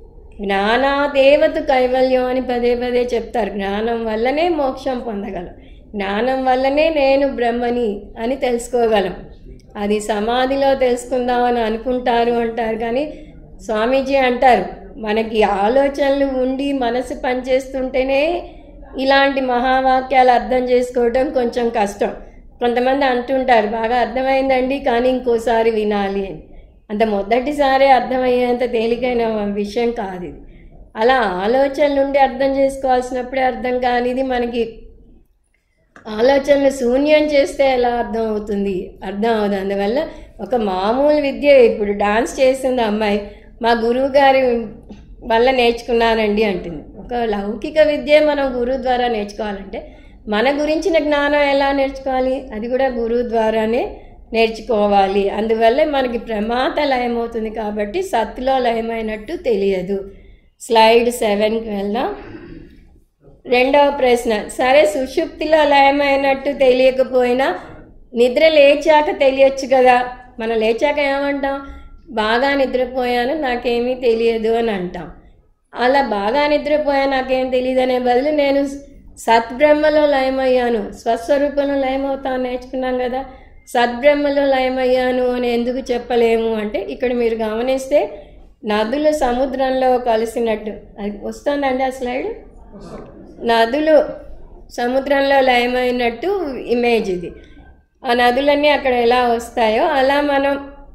జ్ఞానాదేవత కైవల్యం అని పదే పదే చెప్తారు జ్ఞానం వల్లనే మోక్షం పొందగలం జ్ఞానం వల్లనే నేను బ్రహ్మని అని తెలుసుకోగలం అది సమాధిలో తెలుసుకుందామని అనుకుంటారు అంటారు కానీ స్వామీజీ అంటారు మనకి ఆలోచనలు ఉండి మనసు పనిచేస్తుంటేనే ఇలాంటి మహావాక్యాలు అర్థం చేసుకోవటం కొంచెం కష్టం కొంతమంది అంటుంటారు బాగా అర్థమైందండి కానీ ఇంకోసారి వినాలి అని అంత మొదటిసారి అర్థమయ్యేంత తేలికైన విషయం కాదు ఇది అలా ఆలోచనలు నుండి అర్థం చేసుకోవాల్సినప్పుడే అర్థం కానిది మనకి ఆలోచనలు శూన్యం చేస్తే ఎలా అర్థం అవుతుంది అర్థం అవుతుంది అందువల్ల ఒక మామూలు విద్య ఇప్పుడు డాన్స్ చేసింది అమ్మాయి మా గురువు గారి వల్ల నేర్చుకున్నానండి అంటుంది ఒక లౌకిక విద్య మనం గురువు ద్వారా నేర్చుకోవాలంటే మన గురించిన జ్ఞానం ఎలా నేర్చుకోవాలి అది కూడా గురువు ద్వారానే నేర్చుకోవాలి అందువల్ల మనకి ప్రమాద లయమవుతుంది కాబట్టి సత్తులో లయమైనట్టు తెలియదు స్లైడ్ సెవెన్కి వెళ్దాం రెండవ ప్రశ్న సరే సుషుప్తిలో లయమైనట్టు తెలియకపోయినా నిద్ర లేచాక తెలియచ్చు కదా మనం లేచాక ఏమంటాం బాగా నిద్రపోయాను నాకేమీ తెలియదు అని అంటాం అలా బాగా నిద్రపోయా నాకేం తెలియదు అనే బదులు నేను సద్బ్రహ్మలో లయమయ్యాను స్వస్వరూపంలో లయమవుతాను నేర్చుకున్నాం కదా సద్బ్రహ్మలో లయమయ్యాను అని ఎందుకు చెప్పలేము అంటే ఇక్కడ మీరు గమనిస్తే నదులు సముద్రంలో కలిసినట్టు అది వస్తుందండి ఆ స్లైడ్ నదులు సముద్రంలో లయమైనట్టు ఇమేజ్ ఇది ఆ నదులన్నీ అక్కడ ఎలా వస్తాయో అలా మనం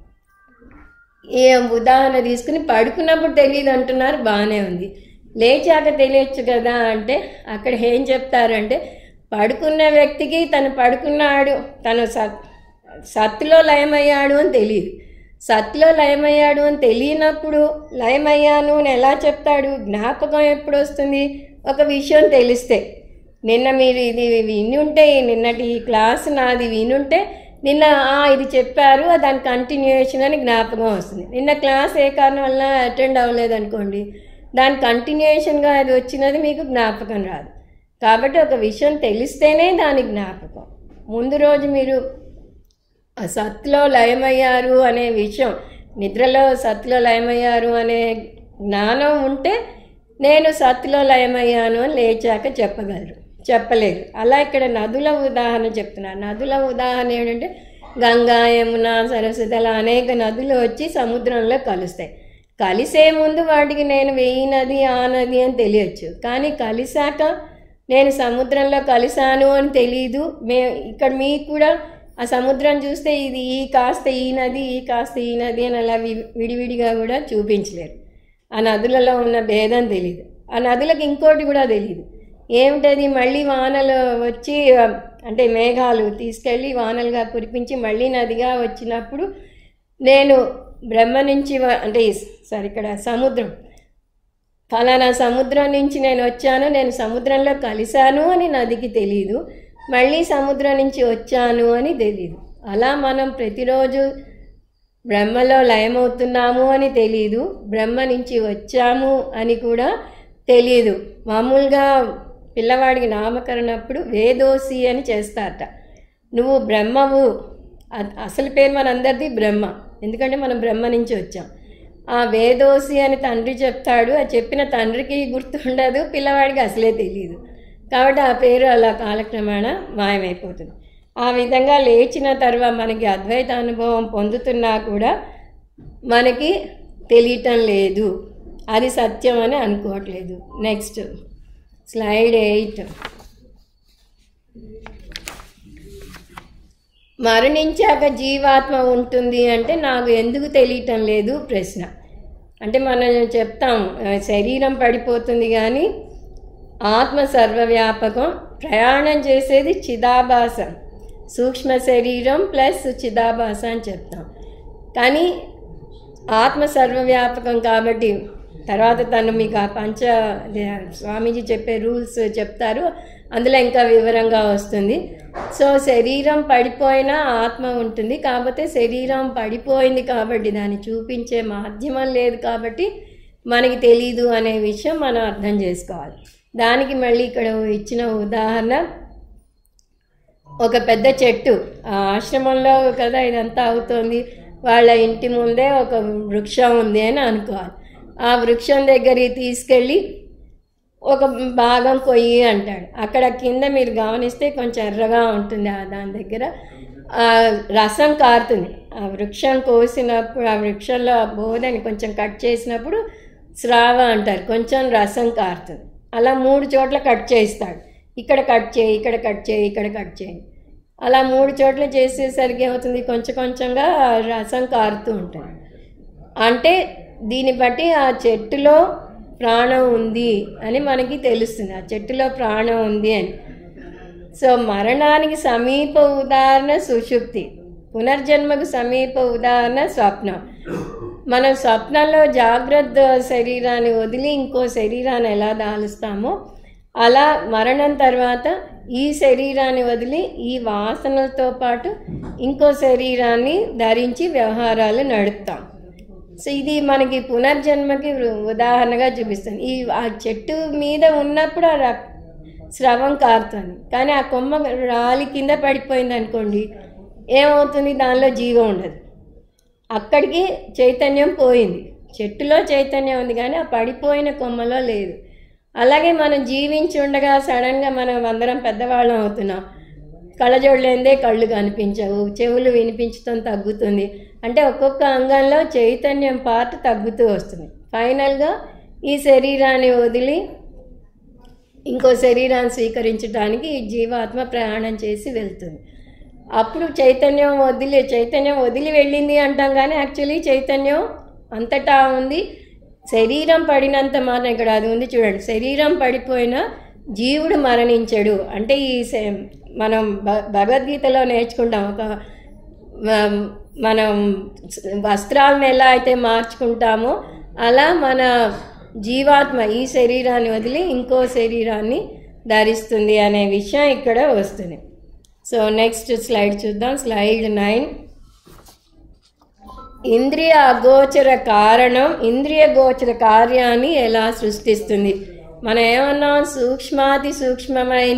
ఈ ఉదాహరణ తీసుకుని పడుకున్నప్పుడు తెలియదు అంటున్నారు బాగానే ఉంది లేచాక తెలియచ్చు కదా అంటే అక్కడ ఏం చెప్తారంటే పడుకున్న వ్యక్తికి తను పడుకున్నాడు తను సత్ సత్తులో లయమయ్యాడు అని తెలియదు సత్తులో లయమయ్యాడు అని తెలియనప్పుడు లయమయ్యాను అని ఎలా చెప్తాడు జ్ఞాపకం ఎప్పుడు వస్తుంది ఒక విషయం తెలిస్తే నిన్న మీరు ఇది వినుంటే నిన్నటి ఈ క్లాస్ నాది వినుంటే నిన్న "ఆ, ఇది చెప్పారు దాని కంటిన్యూయేషన్ అని జ్ఞాపకం వస్తుంది నిన్న క్లాస్ ఏ కారణం వల్ల అటెండ్ అవ్వలేదు అనుకోండి దాని కంటిన్యూయేషన్గా అది వచ్చినది మీకు జ్ఞాపకం రాదు కాబట్టి ఒక విషయం తెలిస్తేనే దాని జ్ఞాపకం ముందు రోజు మీరు ఆ సత్తులో లయమయ్యారు అనే విషయం నిద్రలో సత్తులో లయమయ్యారు అనే జ్ఞానం ఉంటే నేను సత్తులో లయమయ్యాను అని లేచాక చెప్పగలరు చెప్పలేరు అలా ఇక్కడ నదుల ఉదాహరణ చెప్తున్నారు నదుల ఉదాహరణ ఏంటంటే గంగా యమున సరస్వతి అలా అనేక నదులు వచ్చి సముద్రంలో కలుస్తాయి కలిసే ముందు వాటికి నేను వెయ్యి నది ఆ నది అని తెలియచ్చు కానీ కలిసాక నేను సముద్రంలో కలిశాను అని తెలియదు మే ఇక్కడ మీకు కూడా ఆ సముద్రం చూస్తే ఇది ఈ కాస్త ఈ నది ఈ కాస్త ఈ నది అని అలా వి- విడివిడిగా కూడా చూపించలేరు ఆ నదులలో ఉన్న భేదం తెలియదు ఆ నదులకు ఇంకోటి కూడా తెలియదు ఏమిటది మళ్ళీ వానలు వచ్చి ఆ, అంటే మేఘాలు తీసుకెళ్ళి వానలుగా కురిపించి మళ్ళీ నదిగా వచ్చినప్పుడు నేను బ్రహ్మ నుంచి వ- అంటే సారీ ఇక్కడ సముద్రం ఫలానా సముద్రం నుంచి నేను వచ్చాను నేను సముద్రంలో కలిశాను అని నదికి తెలియదు మళ్ళీ సముద్రం నుంచి వచ్చాను అని తెలియదు అలా మనం ప్రతిరోజు బ్రహ్మలో లయమవుతున్నాము అని తెలియదు బ్రహ్మ నుంచి వచ్చాము అని కూడా తెలియదు మామూలుగా పిల్లవాడికి నామకరణప్పుడు వేదోసి అని చేస్తారట నువ్వు బ్రహ్మవు అ- అసలు పేరు మనందరిది బ్రహ్మ ఎందుకంటే మనం బ్రహ్మ నుంచి వచ్చాం ఆ వేదోసి అని తండ్రి చెప్తాడు ఆ చెప్పిన తండ్రికి గుర్తుండదు పిల్లవాడికి అసలే తెలియదు కాబట్టి ఆ పేరు అలా కాలక్రమేణా మాయమైపోతుంది ఆ విధంగా లేచిన తర్వాత మనకి అద్వైత అనుభవం పొందుతున్నా కూడా మనకి తెలియటం లేదు అది సత్యం అని అనుకోవట్లేదు నెక్స్ట్ స్లైడ్ ఎయిట్ మరణించాక జీవాత్మ ఉంటుంది అంటే నాకు ఎందుకు తెలియటం లేదు ప్రశ్న అంటే మనం చెప్తాం ఆ, శరీరం పడిపోతుంది కానీ ఆత్మ సర్వవ్యాపకం ప్రయాణం చేసేది చిదాభాసం సూక్ష్మ శరీరం ప్లస్ చిదాభాస అని చెప్తాం కానీ ఆత్మ సర్వవ్యాపకం కాబట్టి తర్వాత తను మీకు ఆ పంచ అదే స్వామీజీ చెప్పే రూల్స్ చెప్తారు అందులో ఇంకా వివరంగా వస్తుంది సో శరీరం పడిపోయినా ఆత్మ ఉంటుంది కాకపోతే శరీరం పడిపోయింది కాబట్టి దాన్ని చూపించే మాధ్యమం లేదు కాబట్టి మనకి తెలీదు అనే విషయం మనం అర్థం చేసుకోవాలి దానికి మళ్ళీ ఇక్కడ ఇచ్చిన ఉదాహరణ ఒక పెద్ద చెట్టు ఆ ఆశ్రమంలో కదా ఇదంతా అవుతోంది వాళ్ళ ఇంటి ముందే ఒక వృక్షం ఉంది అని అనుకోవాలి ఆ వృక్షం దగ్గరికి తీసుకెళ్ళి ఒక భాగం కొయ్యి అంటాడు అక్కడ కింద మీరు గమనిస్తే కొంచెం ఎర్రగా ఉంటుంది ఆ దాని దగ్గర ఆ రసం కారుతుంది ఆ వృక్షం కోసినప్పుడు ఆ వృక్షంలో ఆ బోధని కొంచెం కట్ చేసినప్పుడు స్రావ అంటారు కొంచెం రసం కారుతుంది అలా మూడు చోట్ల కట్ చేయిస్తాడు ఇక్కడ కట్ చేయి ఇక్కడ కట్ చేయి ఇక్కడ కట్ చేయి అలా మూడు చోట్ల చేసేసరికి ఏమవుతుంది కొంచెం కొంచెంగా రసం కారుతూ ఉంటుంది అంటే దీన్ని బట్టి ఆ చెట్టులో ప్రాణం ఉంది అని మనకి తెలుస్తుంది ఆ చెట్టులో ప్రాణం ఉంది అని సో మరణానికి సమీప ఉదాహరణ సుషుప్తి పునర్జన్మకు సమీప ఉదాహరణ స్వప్నం మనం స్వప్నంలో జాగ్రత్త శరీరాన్ని వదిలి ఇంకో శరీరాన్ని ఎలా దాలుస్తామో అలా మరణం తర్వాత ఈ శరీరాన్ని వదిలి ఈ వాసనలతో పాటు ఇంకో శరీరాన్ని ధరించి వ్యవహారాలు నడుపుతాం సో ఇది మనకి పునర్జన్మకి ఉ- ఉదాహరణగా చూపిస్తుంది ఈ ఆ చెట్టు మీద ఉన్నప్పుడు ఆ రక్- స్రవం కారుతుంది కానీ ఆ కొమ్మ రాలి కింద పడిపోయింది అనుకోండి ఏమవుతుంది దానిలో జీవం ఉండదు అక్కడికి చైతన్యం పోయింది చెట్టులో చైతన్యం ఉంది కానీ ఆ పడిపోయిన కొమ్మలో లేదు అలాగే మనం జీవించి ఉండగా సడన్గా మనం అందరం పెద్దవాళ్ళం అవుతున్నాం కళ్ళజోడలేందే కళ్ళు కనిపించవు చెవులు వినిపించడం తగ్గుతుంది అంటే ఒక్కొక్క అంగంలో చైతన్యం పార్ట్ తగ్గుతూ వస్తుంది ఫైనల్గా ఈ శరీరాన్ని వదిలి ఇంకో శరీరాన్ని స్వీకరించడానికి ఈ జీవాత్మ ప్రయాణం చేసి వెళ్తుంది అప్పుడు చైతన్యం వదిలి చైతన్యం వదిలి వెళ్ళింది అంటాం కానీ యాక్చువల్లీ చైతన్యం అంతటా ఉంది శరీరం పడినంత మాత్రం ఇక్కడ అది ఉంది చూడండి శరీరం పడిపోయినా జీవుడు మరణించడు అంటే ఈ శ- మనం భ- భగవద్గీతలో నేర్చుకుంటాం ఒక మ- మనం వస్త్రాలను ఎలా అయితే మార్చుకుంటామో అలా మన జీవాత్మ ఈ శరీరాన్ని వదిలి ఇంకో శరీరాన్ని ధరిస్తుంది అనే విషయం ఇక్కడ వస్తుంది సో నెక్స్ట్ స్లైడ్ చూద్దాం స్లైడ్ నైన్ ఇంద్రియ అగోచర కారణం ఇంద్రియ గోచర కార్యాన్ని ఎలా సృష్టిస్తుంది మనం ఏమన్నాం సూక్ష్మాతి సూక్ష్మమైన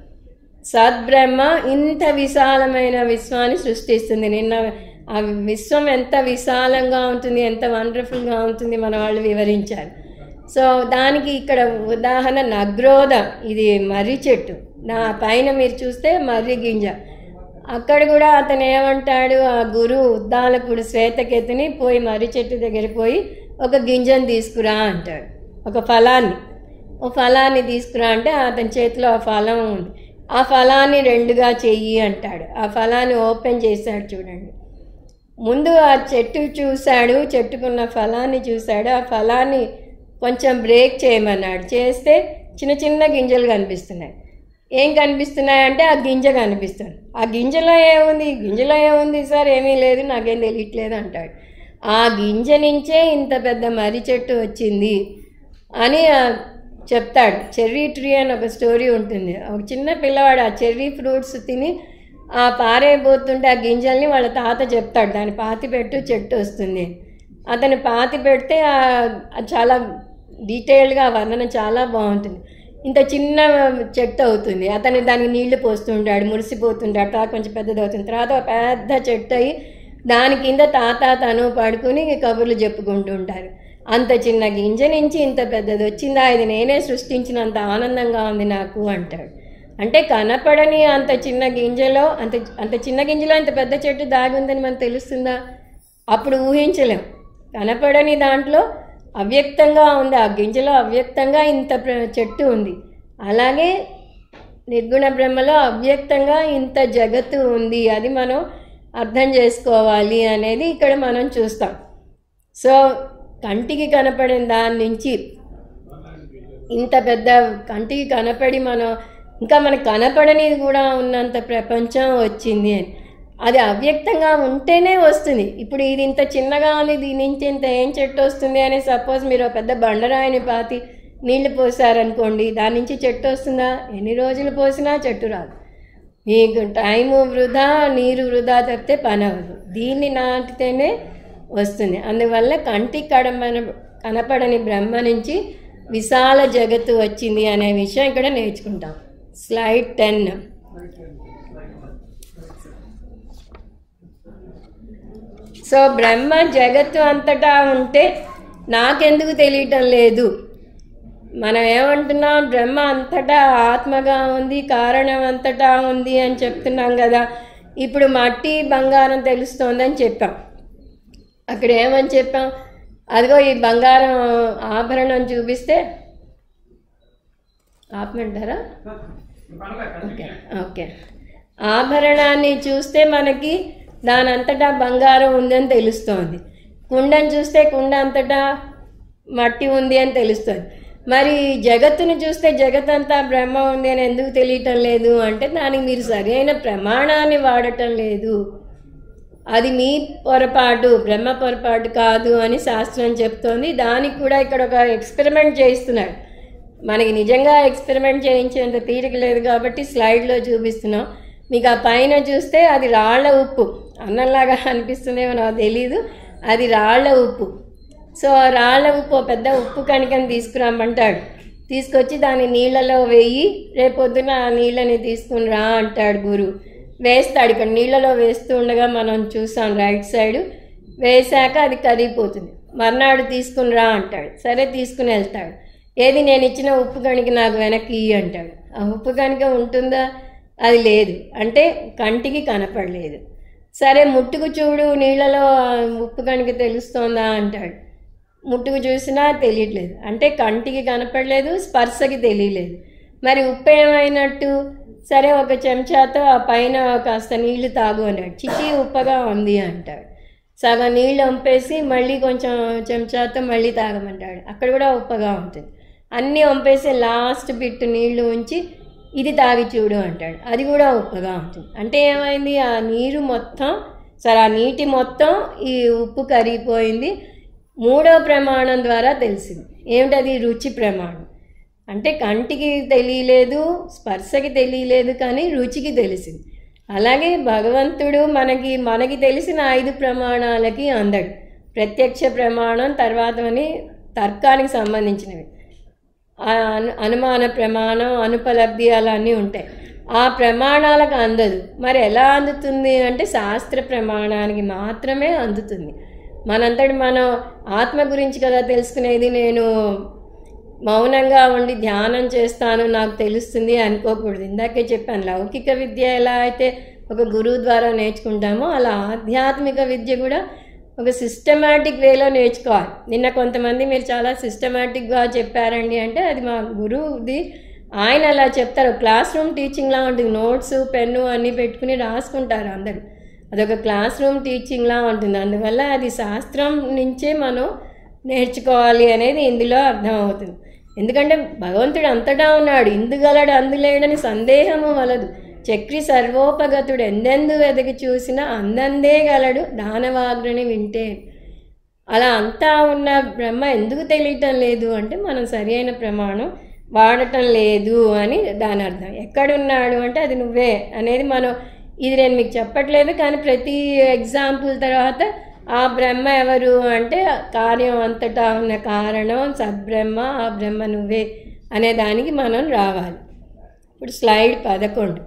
సద్బ్రహ్మ ఇంత విశాలమైన విశ్వాన్ని సృష్టిస్తుంది నిన్న ఆ విశ్వం ఎంత విశాలంగా ఉంటుంది ఎంత వండర్ఫుల్గా ఉంటుంది మన వాళ్ళు వివరించారు సో దానికి ఇక్కడ ఉదాహరణ నగ్రోధ ఇది మర్రి చెట్టు నా పైన మీరు చూస్తే మర్రి గింజ అక్కడ కూడా అతను ఏమంటాడు ఆ గురువు ఉద్దాలకుడు శ్వేతకేతుని పోయి మర్రి చెట్టు దగ్గర పోయి ఒక గింజను తీసుకురా అంటాడు ఒక ఫలాన్ని ఓ ఫలాన్ని తీసుకురా అంటే అతని చేతిలో ఆ ఫలం ఉంది ఆ ఫలాన్ని రెండుగా చెయ్యి అంటాడు ఆ ఫలాన్ని ఓపెన్ చేశాడు చూడండి ముందు ఆ చెట్టు చూశాడు చెట్టుకున్న ఫలాన్ని చూశాడు ఆ ఫలాన్ని కొంచెం బ్రేక్ చేయమన్నాడు చేస్తే చిన్న చిన్న గింజలు కనిపిస్తున్నాయి ఏం కనిపిస్తున్నాయంటే ఆ గింజ కనిపిస్తుంది ఆ గింజలో ఏముంది గింజలో ఏముంది సార్ ఏమీ లేదు నాకేం తెలియట్లేదు అంటాడు ఆ గింజ నుంచే ఇంత పెద్ద మర్రి చెట్టు వచ్చింది అని ఆ, చెప్తాడు చెర్రీ ట్రీ అని ఒక స్టోరీ ఉంటుంది ఒక చిన్న పిల్లవాడు ఆ చెర్రీ ఫ్రూట్స్ తిని ఆ పారైపోతుంటే ఆ గింజల్ని వాళ్ళ తాత చెప్తాడు దాన్ని పాతి పెట్టు చెట్టు వస్తుంది అతను పాతి పెడితే ఆ- అది చాలా డీటెయిల్డ్గా వర్ణన చాలా బాగుంటుంది ఇంత చిన్న చెట్టు అవుతుంది అతను దానికి నీళ్లు పోస్తుంటాడు మురిసిపోతుంటాడు తర్వాత కొంచెం పెద్దది అవుతుంది తర్వాత ఒక పెద్ద చెట్టు అయ్యి దాని కింద తాత తను పడుకుని కబుర్లు చెప్పుకుంటూ ఉంటారు అంత చిన్న గింజ నుంచి ఇంత పెద్దది వచ్చిందా ఇది నేనే సృష్టించినంత ఆనందంగా ఉంది నాకు అంటాడు అంటే కనపడని అంత చిన్న గింజలో అంత అంత చిన్న గింజలో ఇంత పెద్ద చెట్టు దాగి ఉందని మనకు తెలుస్తుందా అప్పుడు ఊహించలేం కనపడని దాంట్లో అవ్యక్తంగా ఉంది ఆ గింజలో అవ్యక్తంగా ఇంత ప్ర- చెట్టు ఉంది అలాగే నిర్గుణ బ్రహ్మలో అవ్యక్తంగా ఇంత జగత్తు ఉంది అది మనం అర్థం చేసుకోవాలి అనేది ఇక్కడ మనం చూస్తాం సో కంటికి కనపడిన దాని నుంచి ఇంత పెద్ద కంటికి కనపడి మనం ఇంకా మనకు కనపడనిది కూడా ఉన్నంత ప్రపంచం వచ్చింది అని అది అవ్యక్తంగా ఉంటేనే వస్తుంది ఇప్పుడు ఇది ఇంత చిన్నగా ఉంది దీని నుంచి ఇంత ఏం చెట్టు వస్తుంది అని సపోజ్ మీరు ఒక పెద్ద బండరాయిని పాతి నీళ్లు పోసారనుకోండి దాని నుంచి చెట్టు వస్తుందా ఎన్ని రోజులు పోసినా చెట్టు రాదు మీకు టైము వృధా నీరు వృధా తప్పితే పని అవ్వదు దీన్ని నాటితేనే వస్తుంది అందువల్ల కంటికి కడమన కనపడని బ్రహ్మ నుంచి విశాల జగత్తు వచ్చింది అనే విషయం ఇక్కడ నేర్చుకుంటాం స్లైడ్ టెన్ సో బ్రహ్మ జగత్తు అంతటా ఉంటే నాకెందుకు తెలియటం లేదు మనం ఏమంటున్నాం బ్రహ్మ అంతటా ఆత్మగా ఉంది కారణం అంతటా ఉంది అని చెప్తున్నాం కదా ఇప్పుడు మట్టి బంగారం తెలుస్తోందని చెప్పాం అక్కడ ఏమని చెప్పాం అదిగో ఈ బంగారం ఆభరణం చూపిస్తే ఆపమంటారా ఓకే ఓకే ఆభరణాన్ని చూస్తే మనకి దాని అంతటా బంగారం ఉందని తెలుస్తోంది కుండని చూస్తే కుండ అంతటా మట్టి ఉంది అని తెలుస్తుంది మరి జగత్తును చూస్తే జగత్ అంతా బ్రహ్మ ఉంది అని ఎందుకు తెలియటం లేదు అంటే దానికి మీరు సరైన ప్రమాణాన్ని వాడటం లేదు అది మీ పొరపాటు బ్రహ్మ పొరపాటు కాదు అని శాస్త్రం చెప్తోంది దానికి కూడా ఇక్కడ ఒక ఎక్స్పెరిమెంట్ చేయిస్తున్నాడు మనకి నిజంగా ఎక్స్పెరిమెంట్ చేయించేంత తీరిక లేదు కాబట్టి స్లైడ్లో చూపిస్తున్నాం మీకు ఆ పైన చూస్తే అది రాళ్ల ఉప్పు అన్నంలాగా అనిపిస్తుందేమో నాకు తెలీదు అది రాళ్ల ఉప్పు సో ఆ రాళ్ల ఉప్పు ఓ పెద్ద ఉప్పు కణికని తీసుకురమ్మంటాడు తీసుకొచ్చి దాన్ని నీళ్ళలో వేయి రేపొద్దున ఆ నీళ్ళని తీసుకుని రా అంటాడు గురువు వేస్తాడు ఇక్కడ నీళ్ళలో వేస్తూ ఉండగా మనం చూసాం రైట్ సైడ్ వేసాక అది కరిగిపోతుంది మర్నాడు తీసుకుని రా అంటాడు సరే తీసుకుని వెళ్తాడు ఏది నేను ఇచ్చిన ఉప్పు కణిక నాకు వెనక్కి ఇయ్యి అంటాడు ఆ ఉప్పు కణిక ఉంటుందా అది లేదు అంటే కంటికి కనపడలేదు సరే ముట్టుకు చూడు నీళ్ళలో ఆ ఉప్పు కణిక తెలుస్తోందా అంటాడు ముట్టుకు చూసినా తెలియట్లేదు అంటే కంటికి కనపడలేదు స్పర్శకి తెలియలేదు మరి ఉప్పు ఏమైనట్టు సరే ఒక చెంచాతో ఆ పైన కాస్త నీళ్లు తాగు అన్నాడు చిచి ఉప్పగా ఉంది అంటాడు సగం నీళ్ళు వంపేసి మళ్ళీ కొంచెం చెంచాతో మళ్ళీ తాగమంటాడు అక్కడ కూడా ఉప్పగా ఉంటుంది అన్నీ వంపేసి లాస్ట్ బిట్ నీళ్లు ఉంచి ఇది తాగి చూడు అంటాడు అది కూడా ఉప్పగా ఉంటుంది అంటే ఏమైంది ఆ నీరు మొత్తం సరే ఆ నీటి మొత్తం ఈ ఉప్పు కరిగిపోయింది మూడో ప్రమాణం ద్వారా తెలిసింది ఏమిటది రుచి ప్రమాణం అంటే కంటికి తెలియలేదు స్పర్శకి తెలియలేదు కానీ రుచికి తెలిసింది అలాగే భగవంతుడు మనకి మనకి తెలిసిన ఐదు ప్రమాణాలకి అందడు ప్రత్యక్ష ప్రమాణం తర్వాతని తర్కానికి సంబంధించినవి ఆ అను అనుమాన ప్రమాణం అనుపలబ్ధి అలా అన్నీ ఉంటాయి ఆ ప్రమాణాలకు అందదు మరి ఎలా అందుతుంది అంటే శాస్త్ర ప్రమాణానికి మాత్రమే అందుతుంది మనంతటి మనం ఆత్మ గురించి కదా తెలుసుకునేది నేను మౌనంగా ఉండి ధ్యానం చేస్తాను నాకు తెలుస్తుంది అనుకోకూడదు ఇందాకే చెప్పాను లౌకిక విద్య ఎలా అయితే ఒక గురువు ద్వారా నేర్చుకుంటామో అలా ఆధ్యాత్మిక విద్య కూడా ఒక సిస్టమాటిక్ వేలో నేర్చుకోవాలి నిన్న కొంతమంది మీరు చాలా సిస్టమాటిక్గా చెప్పారండి అంటే అది మా గురువుది ఆయన అలా చెప్తారు క్లాస్ రూమ్ టీచింగ్లా ఉంటుంది నోట్స్ పెన్ను అన్నీ పెట్టుకుని రాసుకుంటారు అందరూ అదొక క్లాస్ రూమ్ టీచింగ్లా ఉంటుంది అందువల్ల అది శాస్త్రం నుంచే మనం నేర్చుకోవాలి అనేది ఇందులో అర్థమవుతుంది ఎందుకంటే భగవంతుడు అంతటా ఉన్నాడు ఇందుగలడు అందులేడని సందేహము వలదు చక్రి సర్వోపగతుడు ఎందెందు వెదకి చూసినా అందందే గలడు దానవాగ్రుని వింటే అలా అంతా ఉన్న బ్రహ్మ ఎందుకు తెలియటం లేదు అంటే మనం సరి అయిన ప్రమాణం వాడటం లేదు అని దాని అర్థం ఎక్కడున్నాడు అంటే అది నువ్వే అనేది మనం ఇది నేను మీకు చెప్పట్లేదు కానీ ప్రతి ఎగ్జాంపుల్ తర్వాత ఆ బ్రహ్మ ఎవరు అంటే కార్యం అంతటా ఉన్న కారణం సద్బ్రహ్మ ఆ బ్రహ్మ నువ్వే అనే దానికి మనం రావాలి ఇప్పుడు స్లైడ్ పదకొండు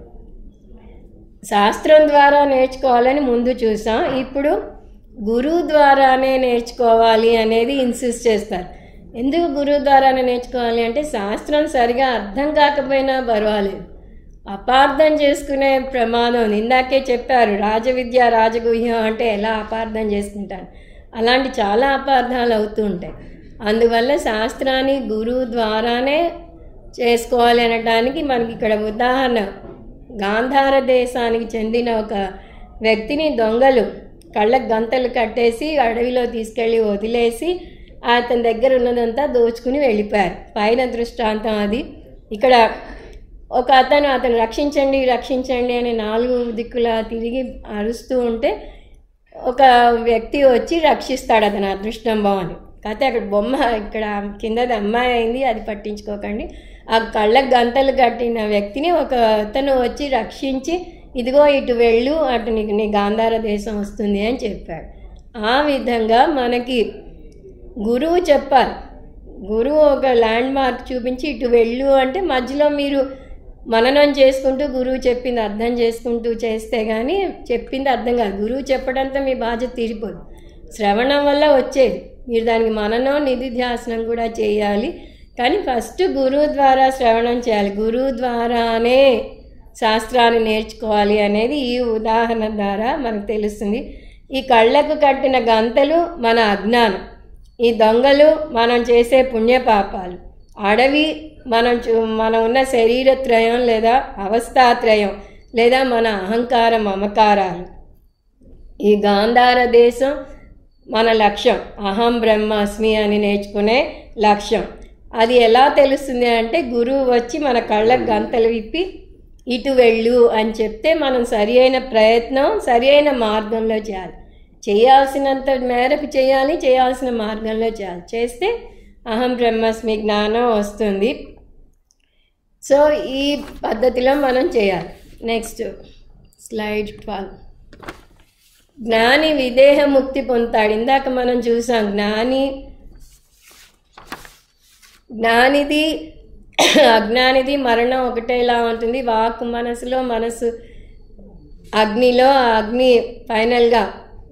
శాస్త్రం ద్వారా నేర్చుకోవాలని ముందు చూసాం ఇప్పుడు గురువు ద్వారానే నేర్చుకోవాలి అనేది ఇన్సిస్ట్ చేస్తారు ఎందుకు గురువు ద్వారానే నేర్చుకోవాలి అంటే శాస్త్రం సరిగా అర్థం కాకపోయినా పర్వాలేదు అపార్థం చేసుకునే ప్రమాదం ఉంది. ఇందాకే చెప్పారు రాజవిద్య రాజగుహ్యం అంటే ఎలా అపార్థం చేసుకుంటారు అలాంటి చాలా అపార్థాలు అవుతూ ఉంటాయి అందువల్ల శాస్త్రాన్ని గురువు ద్వారానే చేసుకోవాలి అనడానికి మనకి ఇక్కడ ఉదాహరణ గాంధార దేశానికి చెందిన ఒక వ్యక్తిని దొంగలు కళ్ళకు గంతలు కట్టేసి అడవిలో తీసుకెళ్ళి వదిలేసి అతని దగ్గర ఉన్నదంతా దోచుకుని వెళ్ళిపోయారు పైన దృష్టాంతం అది ఇక్కడ ఒక అతను అతను రక్షించండి రక్షించండి అని నాలుగు దిక్కులా తిరిగి అరుస్తూ ఉంటే ఒక వ్యక్తి వచ్చి రక్షిస్తాడు అతను అదృష్టం బాగుంది కాకపోతే అక్కడ బొమ్మ ఇక్కడ కిందది అమ్మాయి అయింది అది పట్టించుకోకండి ఆ కళ్ళకు గంతలు కట్టిన వ్యక్తిని ఒక అతను వచ్చి రక్షించి ఇదిగో ఇటు వెళ్ళు అటు నీకు నీ గాంధార దేశం వస్తుంది అని చెప్పాడు ఆ విధంగా మనకి గురువు చెప్పాలి గురువు ఒక ల్యాండ్ మార్క్ చూపించి ఇటు వెళ్ళు అంటే మధ్యలో మీరు మననం చేసుకుంటూ గురువు చెప్పింది అర్థం చేసుకుంటూ చేస్తే కానీ చెప్పింది అర్థం కాదు గురువు చెప్పడంతో మీ బాధ్యత తీరిపోదు శ్రవణం వల్ల వచ్చేది మీరు దానికి మననం నిధిధ్యాసనం కూడా చేయాలి కానీ ఫస్ట్ గురువు ద్వారా శ్రవణం చేయాలి గురువు ద్వారానే శాస్త్రాన్ని నేర్చుకోవాలి అనేది ఈ ఉదాహరణ ద్వారా మనకు తెలుస్తుంది ఈ కళ్ళకు కట్టిన గంతలు మన అజ్ఞానం ఈ దొంగలు మనం చేసే పుణ్యపాపాలు అడవి మనం చూ మనం ఉన్న శరీరత్రయం లేదా అవస్థాత్రయం లేదా మన అహంకార మమకారాలు ఈ గాంధార దేశం మన లక్ష్యం అహం బ్రహ్మాస్మి అని నేర్చుకునే లక్ష్యం అది ఎలా తెలుస్తుంది అంటే గురువు వచ్చి మన కళ్ళకు గంతలు విప్పి ఇటు వెళ్ళు అని చెప్తే మనం సరి అయిన ప్రయత్నం సరి అయిన మార్గంలో చేయాలి చేయాల్సినంత మేరకు చేయాలి చేయాల్సిన మార్గంలో చేయాలి చేస్తే అహం బ్రహ్మాస్మి జ్ఞానం వస్తుంది సో ఈ పద్ధతిలో మనం చేయాలి నెక్స్ట్ స్లైడ్ ట్వెల్వ్ జ్ఞాని విదేహ ముక్తి పొందుతాడు ఇందాక మనం చూసాం జ్ఞాని జ్ఞానిది అజ్ఞానిది మరణం ఒకటేలా ఉంటుంది వాక్ మనసులో మనసు అగ్నిలో ఆ అగ్ని ఫైనల్గా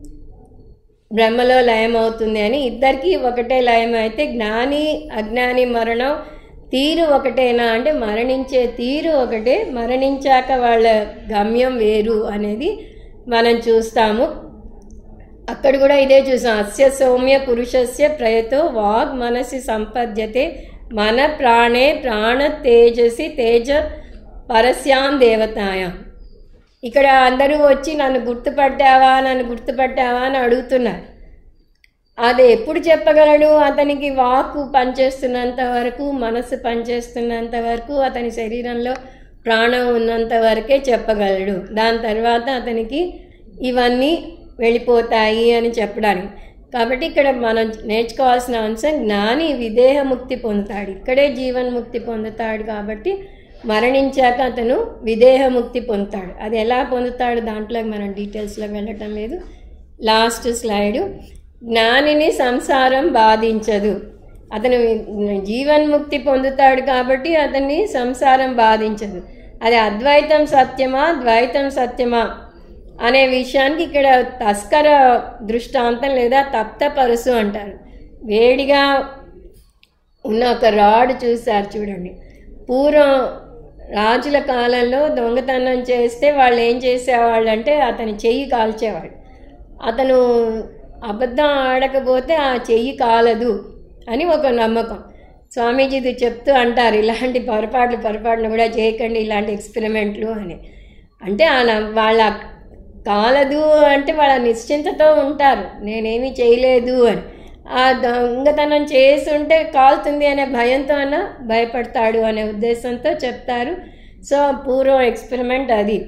బ్రహ్మలో లయం అవుతుంది అని ఇద్దరికి ఒకటే లయం అయితే జ్ఞాని అజ్ఞాని మరణం తీరు ఒకటేనా అంటే మరణించే తీరు ఒకటే మరణించాక వాళ్ళ గమ్యం వేరు అనేది మనం చూస్తాము అక్కడ కూడా ఇదే చూసాం అస్య సౌమ్య పురుషస్య ప్రయతో వాగ్ మనసి సంపద్యతే మన ప్రాణే ప్రాణ తేజసి తేజ పరస్యాం దేవతాయాం ఇక్కడ అందరూ వచ్చి నన్ను గుర్తుపట్టావా నన్ను గుర్తుపట్టావా అని అడుగుతున్నారు అది ఎప్పుడు చెప్పగలడు అతనికి వాక్కు పనిచేస్తున్నంత వరకు మనసు పనిచేస్తున్నంత వరకు అతని శరీరంలో ప్రాణం ఉన్నంత వరకే చెప్పగలడు దాని తర్వాత అతనికి ఇవన్నీ వెళ్ళిపోతాయి అని చెప్పడానికి కాబట్టి ఇక్కడ మనం నేర్చుకోవాల్సిన అంశం జ్ఞాని విదేహ ముక్తి పొందుతాడు ఇక్కడే జీవన్ముక్తి పొందుతాడు కాబట్టి మరణించాక అతను విదేహ ముక్తి పొందుతాడు అది ఎలా పొందుతాడు దాంట్లో మనం డీటెయిల్స్లో వెళ్ళటం లేదు లాస్ట్ స్లైడు జ్ఞానిని సంసారం బాధించదు అతను జీవన్ముక్తి పొందుతాడు కాబట్టి అతన్ని సంసారం బాధించదు అది అద్వైతం సత్యమా ద్వైతం సత్యమా అనే విషయానికి ఇక్కడ తస్కర దృష్టాంతం లేదా తప్త పరుసు అంటారు వేడిగా ఉన్న ఒక రాడ్ చూశారు చూడండి పూర్వం రాజుల కాలంలో దొంగతనం చేస్తే వాళ్ళు ఏం చేసేవాళ్ళు అంటే అతని చెయ్యి కాల్చేవాడు అతను అబద్ధం ఆడకపోతే ఆ చెయ్యి కాలదు అని ఒక నమ్మకం స్వామీజీది చెప్తూ అంటారు ఇలాంటి పొరపాట్లు పొరపాట్లు కూడా చేయకండి ఇలాంటి ఎక్స్పెరిమెంట్లు అని అంటే ఆ న- వాళ్ళ కాలదు అంటే వాళ్ళ నిశ్చింతతో ఉంటారు నేనేమీ చేయలేదు అని ఆ దొంగతనం చేస్తుంటే కాలుతుంది అనే భయంతో అన్న భయపడతాడు అనే ఉద్దేశంతో చెప్తారు సో పూర్వం ఎక్స్పెరిమెంట్ అది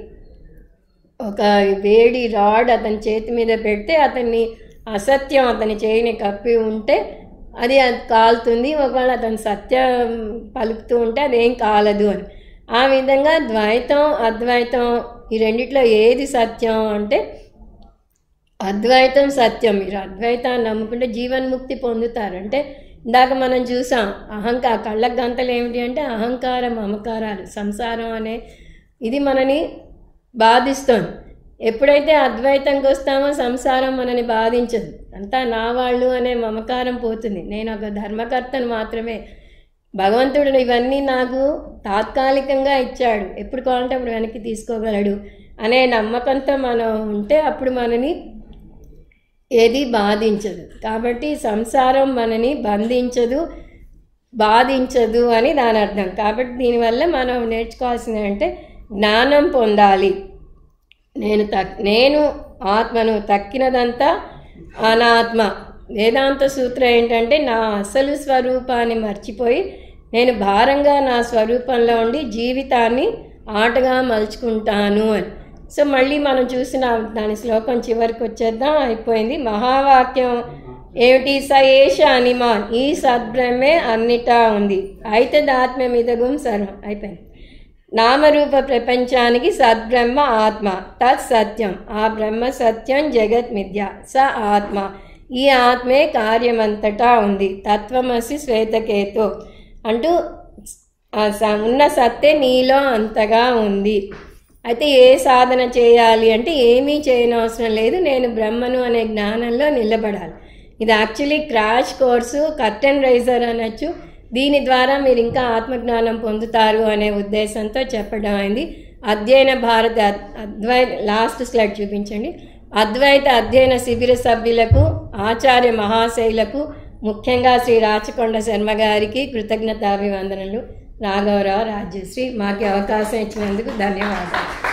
ఒక వేడి రాడ్ అతని చేతి మీద పెడితే అతన్ని అసత్యం అతని చేయిని కప్పి ఉంటే అది అది కాలుతుంది ఒకవేళ అతను సత్యం పలుకుతూ ఉంటే అదేం కాలదు అని ఆ విధంగా ద్వైతం అద్వైతం ఈ రెండిట్లో ఏది సత్యం అంటే అద్వైతం సత్యం మీరు అద్వైతాన్ని నమ్ముకుంటే జీవన్ముక్తి పొందుతారు అంటే ఇందాక మనం చూసాం అహంకార కళ్ళకు గంతలు ఏమిటి అంటే అహంకారం మమకారాలు సంసారం అనే ఇది మనని బాధిస్తుంది ఎప్పుడైతే అద్వైతంకి వస్తామో సంసారం మనని బాధించదు అంతా నా వాళ్ళు అనే మమకారం పోతుంది నేను ఒక ధర్మకర్తను మాత్రమే భగవంతుడు ఇవన్నీ నాకు తాత్కాలికంగా ఇచ్చాడు ఎప్పుడు కావాలంటే అప్పుడు వెనక్కి తీసుకోగలడు అనే నమ్మకంతో మనం ఉంటే అప్పుడు మనని ఏది బాధించదు కాబట్టి సంసారం మనని బంధించదు బాధించదు అని దాని అర్థం కాబట్టి దీనివల్ల మనం నేర్చుకోవాల్సింది అంటే జ్ఞానం పొందాలి నేను తక్ నేను ఆత్మను తక్కినదంతా అనాత్మ వేదాంత సూత్రం ఏంటంటే నా అసలు స్వరూపాన్ని మర్చిపోయి నేను భారంగా నా స్వరూపంలో ఉండి జీవితాన్ని ఆటగా మలుచుకుంటాను అని సో మళ్ళీ మనం చూసిన దాని శ్లోకం చివరికి వచ్చేద్దాం అయిపోయింది మహావాక్యం ఏమిటి స ఏష అనిమాన్ ఈ సద్బ్రహ్మే అన్నిటా ఉంది అయితే దాత్మ్యమిదగుం సర్వం అయిపోయింది నామరూప ప్రపంచానికి సద్బ్రహ్మ ఆత్మ తత్ సత్యం ఆ బ్రహ్మ సత్యం జగత్ మిథ్య స ఆత్మ ఈ ఆత్మే కార్యమంతటా ఉంది తత్వమసి శ్వేతకేతో అంటూ ఆ స- ఉన్న సత్తే నీలో అంతగా ఉంది అయితే ఏ సాధన చేయాలి అంటే ఏమీ చేయనవసరం లేదు నేను బ్రహ్మను అనే జ్ఞానంలో నిలబడాలి ఇది actually crash course curtain raiser అనొచ్చు దీని ద్వారా మీరు ఇంకా ఆత్మజ్ఞానం పొందుతారు అనే ఉద్దేశంతో చెప్పడం అయింది అధ్యయన భారత అద్- అద్వైత లాస్ట్ స్లైడ్ చూపించండి అద్వైత అధ్యయన శిబిర సభ్యులకు ఆచార్య మహాశైలకు ముఖ్యంగా శ్రీ రాచకొండ శర్మ గారికి కృతజ్ఞతాభివందనలు రాఘవరావు రాజ్యశ్రీ మాకు ఈ అవకాశం ఇచ్చినందుకు ధన్యవాదాలు